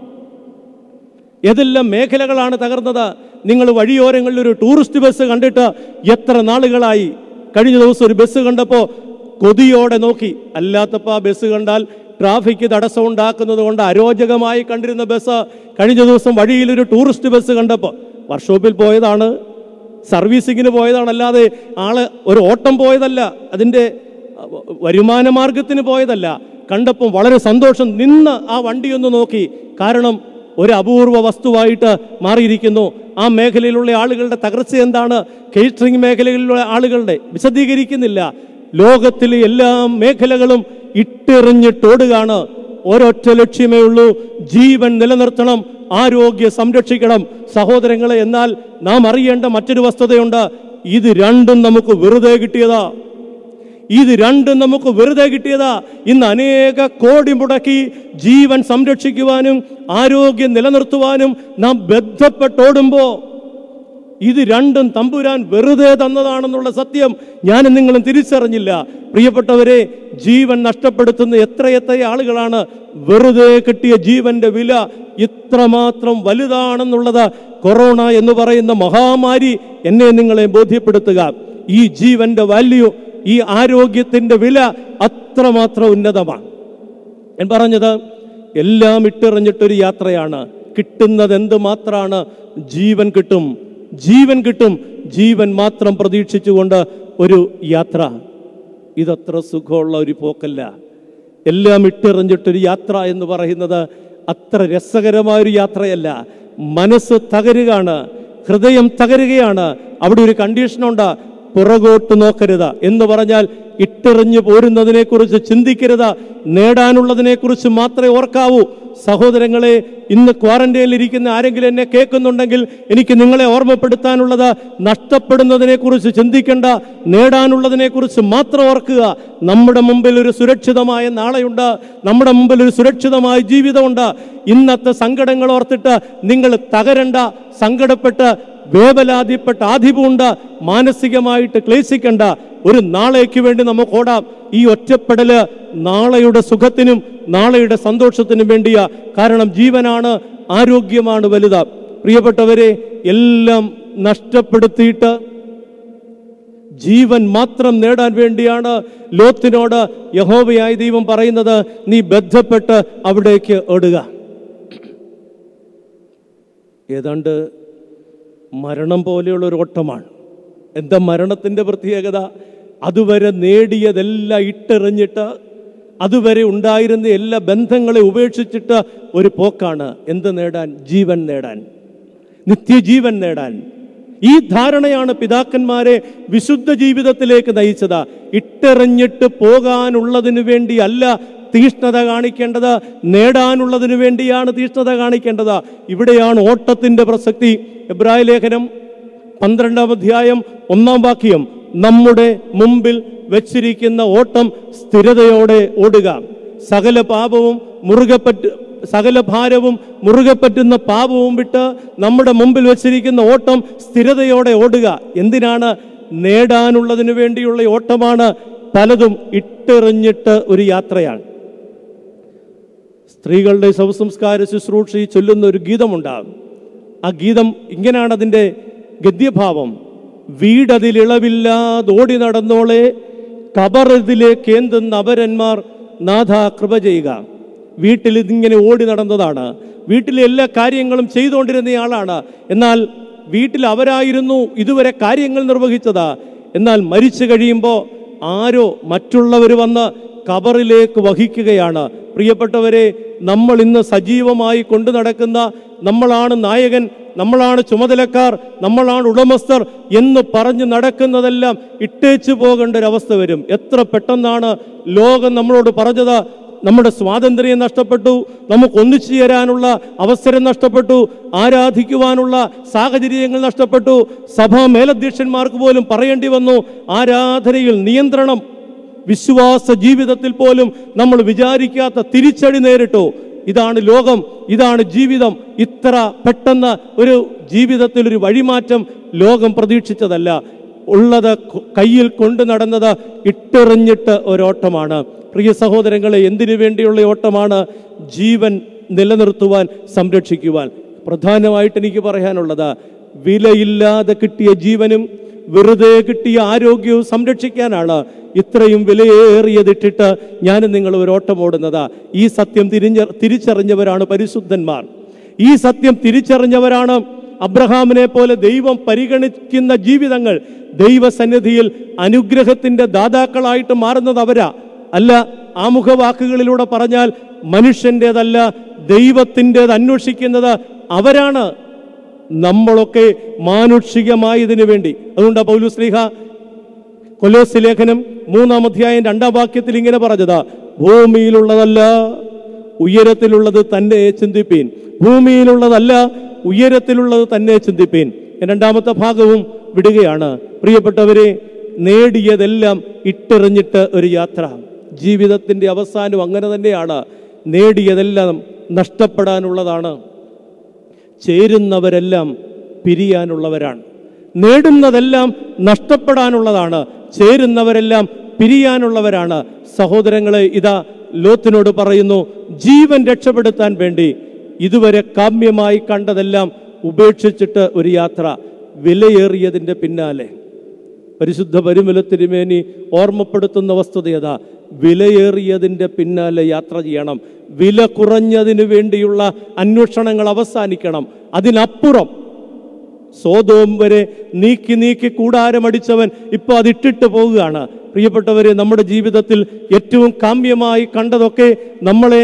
ഏതെല്ലാം മേഖലകളാണ് തകർന്നത് നിങ്ങൾ വഴിയോരങ്ങളിൽ ഒരു ടൂറിസ്റ്റ് ബസ് കണ്ടിട്ട് എത്ര നാളുകളായി കഴിഞ്ഞ ദിവസം ഒരു ബസ് കണ്ടപ്പോൾ കൊതിയോടെ നോക്കി അല്ലാത്തപ്പോൾ ആ ബസ് കണ്ടാൽ ട്രാഫിക് തടസ്സം ഉണ്ടാക്കുന്നത് കൊണ്ട് അരോചകമായി കണ്ടിരുന്ന ബസ് കഴിഞ്ഞ ദിവസം വഴിയിൽ ഒരു ടൂറിസ്റ്റ് ബസ് കണ്ടപ്പോൾ വർക്ക്ഷോപ്പിൽ പോയതാണ് സർവീസിങ്ങിന് പോയതാണ് അല്ലാതെ ആള് ഒരു ഓട്ടം പോയതല്ല അതിൻ്റെ അഹ്, വരുമാന മാർഗത്തിന് പോയതല്ല കണ്ടപ്പോൾ വളരെ സന്തോഷം നിന്ന് ആ വണ്ടി ഒന്ന് നോക്കി കാരണം ഒരു അപൂർവ വസ്തുവായിട്ട് മാറിയിരിക്കുന്നു ആ മേഖലയിലുള്ള ആളുകളുടെ തകർച്ച എന്താണ് കേറ്ററിംഗ് മേഖലയിലുള്ള ആളുകളുടെ വിശദീകരിക്കുന്നില്ല ലോകത്തിലെ എല്ലാ മേഖലകളും ഇട്ടെറിഞ്ഞിട്ടോടുകയാണ് ഒരൊറ്റ ലക്ഷ്യമേ ഉള്ളൂ ജീവൻ നിലനിർത്തണം ആരോഗ്യ സംരക്ഷിക്കണം സഹോദരങ്ങളെ എന്നാൽ നാം അറിയേണ്ട മറ്റൊരു വസ്തുതയുണ്ട് ഇത് രണ്ടും നമുക്ക് വെറുതെ കിട്ടിയതാ ഇത് രണ്ടും നമുക്ക് വെറുതെ കിട്ടിയതാ ഇന്ന് അനേക കോടി മുടക്കി ജീവൻ സംരക്ഷിക്കുവാനും ആരോഗ്യം നിലനിർത്തുവാനും നാം ബന്ധപ്പെട്ടോടുമ്പോ ഇത് രണ്ടും തമ്പുരാൻ വെറുതെ തന്നതാണെന്നുള്ള സത്യം ഞാനും നിങ്ങളും തിരിച്ചറിഞ്ഞില്ല പ്രിയപ്പെട്ടവരെ ജീവൻ നഷ്ടപ്പെടുത്തുന്ന എത്രയെത്ര ആളുകളാണ് വെറുതെ കിട്ടിയ ജീവന്റെ വില ഇത്രമാത്രം വലുതാണെന്നുള്ളത് കൊറോണ എന്ന് പറയുന്ന മഹാമാരി എന്നെ നിങ്ങളെ ബോധ്യപ്പെടുത്തുക ഈ ജീവന്റെ വാല്യൂ ഈ ആരോഗ്യത്തിന്റെ വില അത്രമാത്രം ഉന്നതമാണ് ഞാൻ പറഞ്ഞത് എല്ലാം ഇട്ടെറിഞ്ഞിട്ടൊരു യാത്രയാണ് കിട്ടുന്നത് എന്ത് മാത്രമാണ് ജീവൻ കിട്ടും ജീവൻ കിട്ടും ജീവൻ മാത്രം പ്രതീക്ഷിച്ചുകൊണ്ട് ഒരു യാത്ര ഇതത്ര സുഖമുള്ള ഒരു പോക്കല്ല എല്ലാം ഇട്ടെറിഞ്ഞിട്ടൊരു യാത്ര എന്ന് പറയുന്നത് അത്ര രസകരമായൊരു യാത്രയല്ല മനസ്സ് തകരുകയാണ് ഹൃദയം തകരുകയാണ് അവിടെ ഒരു കണ്ടീഷനുണ്ട് പുറകോട്ട് നോക്കരുത് എന്ന് പറഞ്ഞാൽ ഇട്ടെറിഞ്ഞു പോരുന്നതിനെ കുറിച്ച് ചിന്തിക്കരുത് നേടാനുള്ളതിനെ കുറിച്ച് മാത്രമേ ഓർക്കാവൂ സഹോദരങ്ങളെ ഇന്ന് ക്വാറന്റൈനിൽ ഇരിക്കുന്ന ആരെങ്കിലും എന്നെ കേൾക്കുന്നുണ്ടെങ്കിൽ എനിക്ക് നിങ്ങളെ ഓർമ്മപ്പെടുത്താനുള്ളത് നഷ്ടപ്പെടുന്നതിനെ കുറിച്ച് ചിന്തിക്കേണ്ട നേടാനുള്ളതിനെ കുറിച്ച് മാത്രം ഓർക്കുക നമ്മുടെ മുമ്പിൽ ഒരു സുരക്ഷിതമായ നാളെയുണ്ട് നമ്മുടെ മുമ്പിൽ ഒരു സുരക്ഷിതമായ ജീവിതമുണ്ട് ഇന്നത്തെ സങ്കടങ്ങൾ ഓർത്തിട്ട് നിങ്ങൾ തകരണ്ട സങ്കടപ്പെട്ട് വേവലാതിപ്പെട്ട ആധിപുണ്ട് മാനസികമായിട്ട് ക്ലേശിക്കണ്ട ഒരു നാളേക്ക് വേണ്ടി നമുക്ക് ഓടാം ഈ ഒറ്റപ്പെടല് നാളെയുടെ സുഖത്തിനും നാളെയുടെ സന്തോഷത്തിനും വേണ്ടിയാ കാരണം ജീവനാണ് ആരോഗ്യമാണ് വലുത് പ്രിയപ്പെട്ടവരെ എല്ലാം നഷ്ടപ്പെടുത്തിയിട്ട് ജീവൻ മാത്രം നേടാൻ വേണ്ടിയാണ് ലോത്തിനോട് യഹോവയായ ദൈവം പറയുന്നത് നീ ബന്ധപ്പെട്ട് അവിടേക്ക് ഓടുക ഏതാണ്ട് മരണം പോലെയുള്ള ഒരു ഓട്ടമാണ് എന്താ മരണത്തിൻ്റെ പ്രത്യേകത അതുവരെ നേടിയതെല്ലാം ഇട്ടെറിഞ്ഞിട്ട് അതുവരെ ഉണ്ടായിരുന്ന എല്ലാ ബന്ധങ്ങളെ ഉപേക്ഷിച്ചിട്ട് ഒരു പോക്കാണ് എന്ത് നേടാൻ ജീവൻ നേടാൻ നിത്യജീവൻ നേടാൻ ഈ ധാരണയാണ് പിതാക്കന്മാരെ വിശുദ്ധ ജീവിതത്തിലേക്ക് നയിച്ചത് ഇട്ടെറിഞ്ഞിട്ട് പോകാനുള്ളതിനു വേണ്ടിയല്ല തീഷ്ണത കാണിക്കേണ്ടത് നേടാനുള്ളതിനു വേണ്ടിയാണ് തീഷ്ണത കാണിക്കേണ്ടത് ഇവിടെയാണ് ഓട്ടത്തിന്റെ പ്രസക്തി എബ്രായ ലേഖനം പന്ത്രണ്ടാം അധ്യായം ഒന്നാം വാക്യം നമ്മുടെ മുമ്പിൽ വെച്ചിരിക്കുന്ന ഓട്ടം സ്ഥിരതയോടെ ഓടുക സകല പാപവും മുറുകെ പറ്റ് സകല ഭാരവും മുറുകെ പറ്റുന്ന പാപവും വിട്ട് നമ്മുടെ മുമ്പിൽ വെച്ചിരിക്കുന്ന ഓട്ടം സ്ഥിരതയോടെ ഓടുക എന്തിനാണ് നേടാനുള്ളതിനു വേണ്ടിയുള്ള ഓട്ടമാണ് പലതും ഇട്ടെറിഞ്ഞിട്ട് ഒരു യാത്രയാണ് സ്ത്രീകളുടെ ശവസംസ്കാര ശുശ്രൂഷയിൽ ചൊല്ലുന്ന ഒരു ഗീതമുണ്ടാകും ആ ഗീതം ഇങ്ങനെയാണ് അതിൻ്റെ ഗദ്യഭാവം വീടതിലിളവില്ലാതോടി നടന്നോളെ കബറിതിലേക്ക് എന്തുന്ന അപരന്മാർ നാഥ കൃപ ചെയ്യുക വീട്ടിൽ ഇതിങ്ങനെ ഓടി നടന്നതാണ് വീട്ടിലെ എല്ലാ കാര്യങ്ങളും ചെയ്തുകൊണ്ടിരുന്നയാളാണ് എന്നാൽ വീട്ടിൽ അവരായിരുന്നു ഇതുവരെ കാര്യങ്ങൾ നിർവഹിച്ചത് എന്നാൽ മരിച്ചു കഴിയുമ്പോൾ ആരോ മറ്റുള്ളവർ വന്ന് കബറിലേക്ക് വഹിക്കുകയാണ് പ്രിയപ്പെട്ടവരെ നമ്മൾ ഇന്ന് സജീവമായി കൊണ്ടു നടക്കുന്ന നമ്മളാണ് നായകൻ നമ്മളാണ് ചുമതലക്കാർ നമ്മളാണ് ഉടമസ്ഥർ എന്ന് പറഞ്ഞ് നടക്കുന്നതെല്ലാം ഇട്ടേച്ചു പോകേണ്ട ഒരവസ്ഥ വരും എത്ര പെട്ടെന്നാണ് ലോകം നമ്മളോട് പറഞ്ഞത് നമ്മുടെ സ്വാതന്ത്ര്യം നഷ്ടപ്പെട്ടു നമുക്ക് ഒന്നിച്ചു ചേരാനുള്ള അവസരം നഷ്ടപ്പെട്ടു ആരാധിക്കുവാനുള്ള സാഹചര്യങ്ങൾ നഷ്ടപ്പെട്ടു സഭാ മേലധ്യക്ഷന്മാർക്ക് പോലും പറയേണ്ടി വന്നു ആരാധനയിൽ നിയന്ത്രണം വിശ്വാസ ജീവിതത്തിൽ പോലും നമ്മൾ വിചാരിക്കാത്ത തിരിച്ചടി നേരിട്ടു ഇതാണ് ലോകം ഇതാണ് ജീവിതം ഇത്ര പെട്ടെന്ന് ഒരു ജീവിതത്തിൽ ഒരു വഴിമാറ്റം ലോകം പ്രതീക്ഷിച്ചതല്ല ഉള്ളത് കൊ- കയ്യിൽ കൊണ്ടു നടന്നത് ഇട്ടെറിഞ്ഞിട്ട് ഒരോട്ടമാണ് പ്രിയ സഹോദരങ്ങളെ എന്തിനു വേണ്ടിയുള്ള ഓട്ടമാണ് ജീവൻ നിലനിർത്തുവാൻ സംരക്ഷിക്കുവാൻ പ്രധാനമായിട്ട് എനിക്ക് പറയാനുള്ളത് വിലയില്ലാതെ കിട്ടിയ ജീവനും വെറുതെ കിട്ടിയ ആരോഗ്യവും സംരക്ഷിക്കാനാണ് ഇത്രയും വിലയേറിയതിട്ടിട്ട് ഞാനും നിങ്ങൾ ഒരു ഓട്ടം ഓടുന്നത് ഈ സത്യം തിരിഞ്ഞ തിരിച്ചറിഞ്ഞവരാണ് പരിശുദ്ധന്മാർ ഈ സത്യം തിരിച്ചറിഞ്ഞവരാണ് അബ്രഹാമിനെ പോലെ ദൈവം പരിഗണിക്കുന്ന ജീവിതങ്ങൾ ദൈവസന്നിധിയിൽ അനുഗ്രഹത്തിന്റെ ദാതാക്കളായിട്ട് മാറുന്നത് അവരാ അല്ല ആമുഖ വാക്കുകളിലൂടെ പറഞ്ഞാൽ മനുഷ്യൻ്റെതല്ല ദൈവത്തിൻ്റെത് അന്വേഷിക്കുന്നത് അവരാണ് നമ്മളൊക്കെ മാനുഷികമായതിനു വേണ്ടി അതുകൊണ്ട് പൗലുസ്ലിഹ കൊലോസ് ലേഖനം മൂന്നാം അധ്യായം രണ്ടാം വാക്യത്തിൽ ഇങ്ങനെ പറഞ്ഞതാ ഭൂമിയിലുള്ളതല്ല ഉയരത്തിലുള്ളത് തന്നെ ചിന്തിപ്പീൻ ഭൂമിയിലുള്ളതല്ല ഉയരത്തിലുള്ളത് തന്നെ ചിന്തിപ്പീൻ രണ്ടാമത്തെ ഭാഗവും വിടുകയാണ് പ്രിയപ്പെട്ടവരെ നേടിയതെല്ലാം ഇട്ടെറിഞ്ഞിട്ട് ഒരു യാത്ര ജീവിതത്തിന്റെ അവസാനം അങ്ങനെ തന്നെയാണ് നേടിയതെല്ലാം നഷ്ടപ്പെടാനുള്ളതാണ് ചേരുന്നവരെല്ലാം പിരിയാനുള്ളവരാണ് നേടുന്നതെല്ലാം നഷ്ടപ്പെടാനുള്ളതാണ് ചേരുന്നവരെല്ലാം പിരിയാനുള്ളവരാണ് സഹോദരങ്ങളെ ഇതാ ലോത്തിനോട് പറയുന്നു ജീവൻ രക്ഷപ്പെടുത്താൻ വേണ്ടി ഇതുവരെ കാമ്യമായി കണ്ടതെല്ലാം ഉപേക്ഷിച്ചിട്ട് ഒരു യാത്ര വിലയേറിയതിൻ്റെ പിന്നാലെ പരിശുദ്ധ പരിമല തിരുമേനി ഓർമ്മപ്പെടുത്തുന്ന വസ്തുതയതാ വിലയേറിയതിൻ്റെ പിന്നാലെ യാത്ര ചെയ്യണം വില കുറഞ്ഞതിന് വേണ്ടിയുള്ള അന്വേഷണങ്ങൾ അവസാനിക്കണം അതിനപ്പുറം സോതോം വരെ നീക്കി നീക്കി കൂടാരമടിച്ചവൻ ഇപ്പൊ അതിട്ടിട്ട് പോവുകയാണ് പ്രിയപ്പെട്ടവരെ നമ്മുടെ ജീവിതത്തിൽ ഏറ്റവും കാമ്യമായി കണ്ടതൊക്കെ നമ്മളെ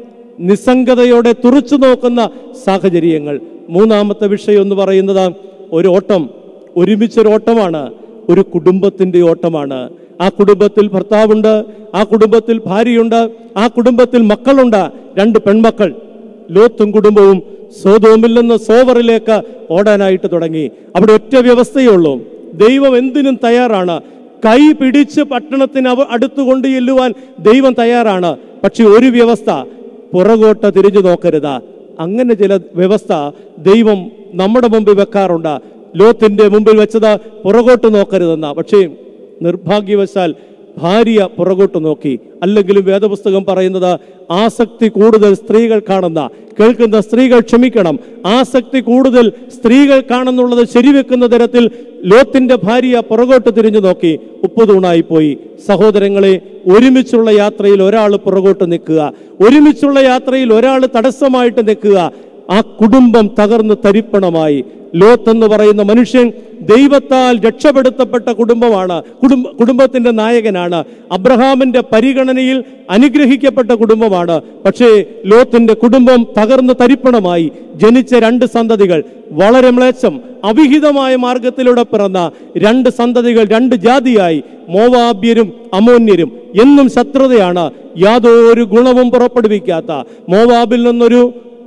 നിസ്സംഗതയോടെ തുറച്ചു നോക്കുന്ന സാഹചര്യങ്ങൾ മൂന്നാമത്തെ വിഷയം എന്ന് പറയുന്നത് ഒരു ഓട്ടം ഒരുമിച്ചൊരു ഓട്ടമാണ് ഒരു കുടുംബത്തിന്റെ ഓട്ടമാണ് ആ കുടുംബത്തിൽ ഭർത്താവുണ്ട് ആ കുടുംബത്തിൽ ഭാര്യയുണ്ട് ആ കുടുംബത്തിൽ മക്കളുണ്ട് രണ്ട് പെൺമക്കൾ ലോത്തും കുടുംബവും സോതോമിൽ നിന്ന് സോവറിലേക്ക് ഓടാനായിട്ട് തുടങ്ങി അവിടെ ഒറ്റ വ്യവസ്ഥയേ ഉള്ളൂ ദൈവം എന്തിനും തയ്യാറാണ് കൈ പിടിച്ച് പട്ടണത്തിന് അവ അടുത്ത് കൊണ്ട് ചെല്ലുവാൻ ദൈവം തയ്യാറാണ് പക്ഷെ ഒരു വ്യവസ്ഥ പുറകോട്ട് തിരിഞ്ഞു നോക്കരുത് അങ്ങനെ ചില വ്യവസ്ഥ ദൈവം നമ്മുടെ മുമ്പിൽ വെക്കാറുണ്ട് ലോത്തിന്റെ മുമ്പിൽ വെച്ചത് പുറകോട്ട് നോക്കരുതെന്ന പക്ഷേ നിർഭാഗ്യവശാൽ ഭാര്യ പുറകോട്ട് നോക്കി അല്ലെങ്കിലും വേദപുസ്തകം പറയുന്നത് ആസക്തി കൂടുതൽ സ്ത്രീകൾ കാണുന്ന കേൾക്കുന്ന സ്ത്രീകൾ ക്ഷമിക്കണം ആസക്തി കൂടുതൽ സ്ത്രീകൾ കാണുന്നുള്ളത് ശരിവെക്കുന്ന തരത്തിൽ ലോത്തിന്റെ ഭാര്യ പുറകോട്ട് തിരിഞ്ഞു നോക്കി ഉപ്പുതൂണായി പോയി സഹോദരങ്ങളെ ഒരുമിച്ചുള്ള യാത്രയിൽ ഒരാൾ പുറകോട്ട് നിൽക്കുക ഒരുമിച്ചുള്ള യാത്രയിൽ ഒരാൾ തടസ്സമായിട്ട് നിൽക്കുക ആ കുടുംബം തകർന്ന് തരിപ്പണമായി ലോത്ത് എന്ന് പറയുന്ന മനുഷ്യൻ ദൈവത്താൽ രക്ഷപ്പെടുത്തപ്പെട്ട കുടുംബമാണ് കുടുംബ കുടുംബത്തിന്റെ നായകനാണ് അബ്രഹാമിന്റെ പരിഗണനയിൽ അനുഗ്രഹിക്കപ്പെട്ട കുടുംബമാണ് പക്ഷേ ലോത്തിന്റെ കുടുംബം തകർന്ന് തരിപ്പണമായി ജനിച്ച രണ്ട് സന്തതികൾ വളരെ മ്ലേച്ഛം അവിഹിതമായ മാർഗത്തിലൂടെ പിറന്ന രണ്ട് സന്തതികൾ രണ്ട് ജാതിയായി മോവാബ്യരും അമോന്യരും എന്നും ശത്രുതയാണ് യാതൊരു ഗുണവും പുറപ്പെടുവിക്കാത്ത മോവാബിൽ നിന്നൊരു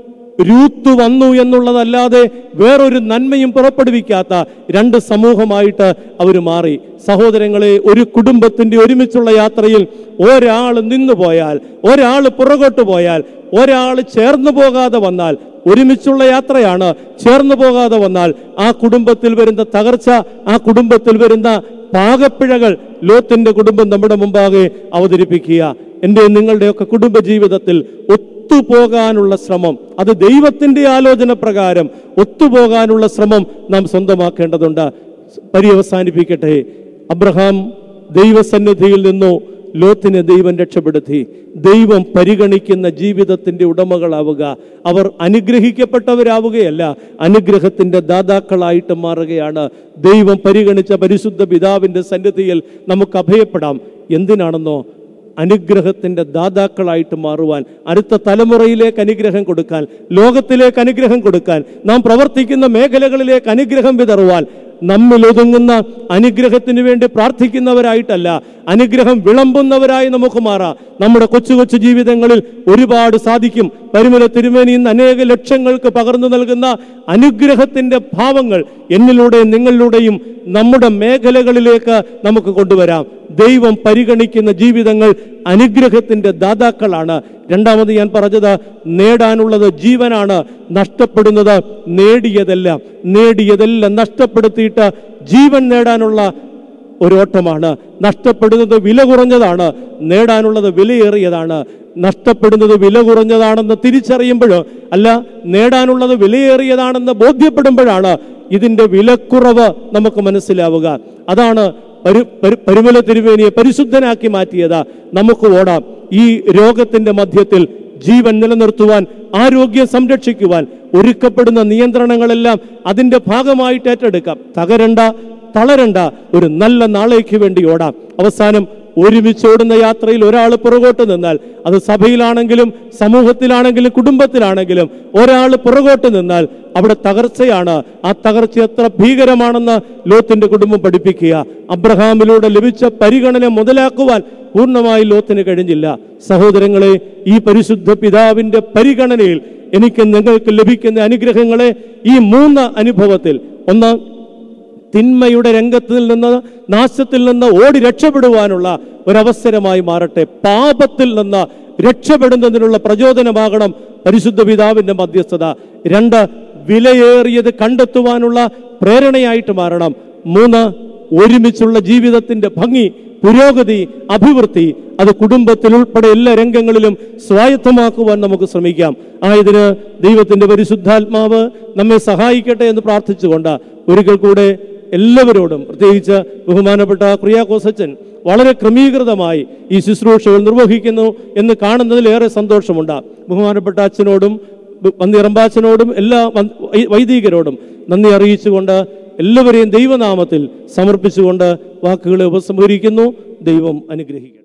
രൂത്ത് വന്നു എന്നുള്ളതല്ലാതെ വേറൊരു നന്മയും പുറപ്പെടുവിക്കാത്ത രണ്ട് സമൂഹമായിട്ട് അവർ മാറി സഹോദരങ്ങളെ ഒരു കുടുംബത്തിന്റെ ഒരുമിച്ചുള്ള യാത്രയിൽ ഒരാൾ നിന്നു പോയാൽ ഒരാൾ പുറകോട്ട് പോയാൽ ഒരാൾ ചേർന്നു പോകാതെ വന്നാൽ ഒരുമിച്ചുള്ള യാത്രയാണ് ചേർന്നു പോകാതെ വന്നാൽ ആ കുടുംബത്തിൽ വരുന്ന തകർച്ച ആ കുടുംബത്തിൽ വരുന്ന പാകപ്പിഴകൾ ലോത്തിന്റെ കുടുംബം നമ്മുടെ മുമ്പാകെ അവതരിപ്പിക്കുക എൻ്റെ നിങ്ങളുടെയൊക്കെ കുടുംബ ജീവിതത്തിൽ ഒത്തുപോകാനുള്ള ശ്രമം അത് ദൈവത്തിന്റെ ആലോചന പ്രകാരം ഒത്തുപോകാനുള്ള ശ്രമം നാം സ്വന്തമാക്കേണ്ടതുണ്ട് പര്യവസാനിപ്പിക്കട്ടെ അബ്രഹാം ദൈവസന്നിധിയിൽ നിന്നു ലോത്തിനെ ദൈവം രക്ഷപ്പെടുത്തി ദൈവം പരിഗണിക്കുന്ന ജീവിതത്തിന്റെ ഉടമകളാവുക അവർ അനുഗ്രഹിക്കപ്പെട്ടവരാവുകയല്ല അനുഗ്രഹത്തിന്റെ ദാതാക്കളായിട്ട് മാറുകയാണ് ദൈവം പരിഗണിച്ച പരിശുദ്ധ പിതാവിന്റെ സന്നിധിയിൽ നമുക്ക് അഭയപ്പെടാം എന്തിനാണെന്നോ അനുഗ്രഹത്തിന്റെ ദാതാക്കളായിട്ട് മാറുവാൻ അടുത്ത തലമുറയിലേക്ക് അനുഗ്രഹം കൊടുക്കാൻ ലോകത്തിലേക്ക് അനുഗ്രഹം കൊടുക്കാൻ നാം പ്രവർത്തിക്കുന്ന മേഖലകളിലേക്ക് അനുഗ്രഹം വിതറുവാൻ നമ്മിൽ ഒതുങ്ങുന്ന അനുഗ്രഹത്തിന് വേണ്ടി പ്രാർത്ഥിക്കുന്നവരായിട്ടല്ല അനുഗ്രഹം വിളമ്പുന്നവരായി നമുക്ക് മാറാം നമ്മുടെ കൊച്ചു കൊച്ചു ജീവിതങ്ങളിൽ ഒരുപാട് സാധിക്കും പരിമല തിരുമേനി ഇന്ന് അനേക ലക്ഷങ്ങൾക്ക് പകർന്നു നൽകുന്ന അനുഗ്രഹത്തിന്റെ ഭാവങ്ങൾ എന്നിലൂടെയും നിങ്ങളിലൂടെയും നമ്മുടെ മേഖലകളിലേക്ക് നമുക്ക് കൊണ്ടുവരാം ദൈവം പരിഗണിക്കുന്ന ജീവിതങ്ങൾ അനുഗ്രഹത്തിന്റെ ദാതാക്കളാണ് രണ്ടാമത് ഞാൻ പറഞ്ഞത് നേടാനുള്ളത് ജീവനാണ് നഷ്ടപ്പെടുന്നത് നേടിയതെല്ലാം നേടിയതെല്ലാം നഷ്ടപ്പെടുത്തിയിട്ട് ജീവൻ നേടാനുള്ള ഒരു ഓട്ടമാണ് നഷ്ടപ്പെടുന്നത് വില കുറഞ്ഞതാണ് നേടാനുള്ളത് വിലയേറിയതാണ് നഷ്ടപ്പെടുന്നത് വില കുറഞ്ഞതാണെന്ന് തിരിച്ചറിയുമ്പോൾ അല്ല നേടാനുള്ളത് വിലയേറിയതാണെന്ന് ബോധ്യപ്പെടുമ്പോഴാണ് ഇതിന്റെ വിലക്കുറവ് നമുക്ക് മനസ്സിലാവുക അതാണ് പരു പരു- പരുമല തിരുവേനിയെ പരിശുദ്ധനാക്കി മാറ്റിയത് നമുക്ക് ഓടാം ഈ രോഗത്തിന്റെ മധ്യത്തിൽ ജീവൻ നിലനിർത്തുവാൻ ആരോഗ്യം സംരക്ഷിക്കുവാൻ ഒരുക്കപ്പെടുന്ന നിയന്ത്രണങ്ങളെല്ലാം അതിന്റെ ഭാഗമായിട്ട് ഏറ്റെടുക്കാം തകരണ്ട തളരണ്ട ഒരു നല്ല നാളേക്ക് വേണ്ടി ഓടാം അവസാനം ഒരുമിച്ച് ഓടുന്ന യാത്രയിൽ ഒരാൾ പുറകോട്ട് നിന്നാൽ അത് സഭയിലാണെങ്കിലും സമൂഹത്തിലാണെങ്കിലും കുടുംബത്തിലാണെങ്കിലും ഒരാൾ പുറകോട്ട് നിന്നാൽ അവിടെ തകർച്ചയാണ് ആ തകർച്ച എത്ര ഭീകരമാണെന്ന് ലോത്തിന്റെ കുടുംബം പഠിപ്പിക്കുക അബ്രഹാമിലൂടെ ലഭിച്ച പരിഗണന മുതലാക്കുവാൻ പൂർണ്ണമായി ലോത്തിന് കഴിഞ്ഞില്ല സഹോദരങ്ങളെ ഈ പരിശുദ്ധ പിതാവിന്റെ പരിഗണനയിൽ എനിക്ക് നിങ്ങൾക്ക് ലഭിക്കുന്ന അനുഗ്രഹങ്ങളെ ഈ മൂന്ന് അനുഭവത്തിൽ ഒന്ന് തിന്മയുടെ രംഗത്തിൽ നിന്ന് നാശത്തിൽ നിന്ന് ഓടി രക്ഷപ്പെടുവാനുള്ള ഒരവസരമായി മാറട്ടെ പാപത്തിൽ നിന്ന് രക്ഷപ്പെടുന്നതിനുള്ള പ്രചോദനമാകണം പരിശുദ്ധ പിതാവിന്റെ മധ്യസ്ഥത രണ്ട് വിലയേറിയത് കണ്ടെത്തുവാനുള്ള പ്രേരണയായിട്ട് മാറണം മൂന്ന് ഒരുമിച്ചുള്ള ജീവിതത്തിന്റെ ഭംഗി പുരോഗതി അഭിവൃദ്ധി അത് കുടുംബത്തിൽ ഉൾപ്പെടെ എല്ലാ രംഗങ്ങളിലും സ്വായത്തമാക്കുവാൻ നമുക്ക് ശ്രമിക്കാം ആയതിന് ദൈവത്തിന്റെ പരിശുദ്ധാത്മാവ് നമ്മെ സഹായിക്കട്ടെ എന്ന് പ്രാർത്ഥിച്ചുകൊണ്ട് ഒരിക്കൽ കൂടെ എല്ലാവരോടും പ്രത്യേകിച്ച് ബഹുമാനപ്പെട്ട ക്രിയാക്കോസച്ചൻ വളരെ ക്രമീകൃതമായി ഈ ശുശ്രൂഷകൾ നിർവഹിക്കുന്നു എന്ന് കാണുന്നതിലേറെ സന്തോഷമുണ്ട് ബഹുമാനപ്പെട്ട അച്ഛനോടും പന്തിറമ്പാച്ചനോടും എല്ലാ വന്ത്- വൈ- വൈദികരോടും നന്ദി അറിയിച്ചുകൊണ്ട് എല്ലാവരെയും ദൈവനാമത്തിൽ സമർപ്പിച്ചുകൊണ്ട് വാക്കുകളെ ഉപസംഹരിക്കുന്നു ദൈവം അനുഗ്രഹിക്കട്ടെ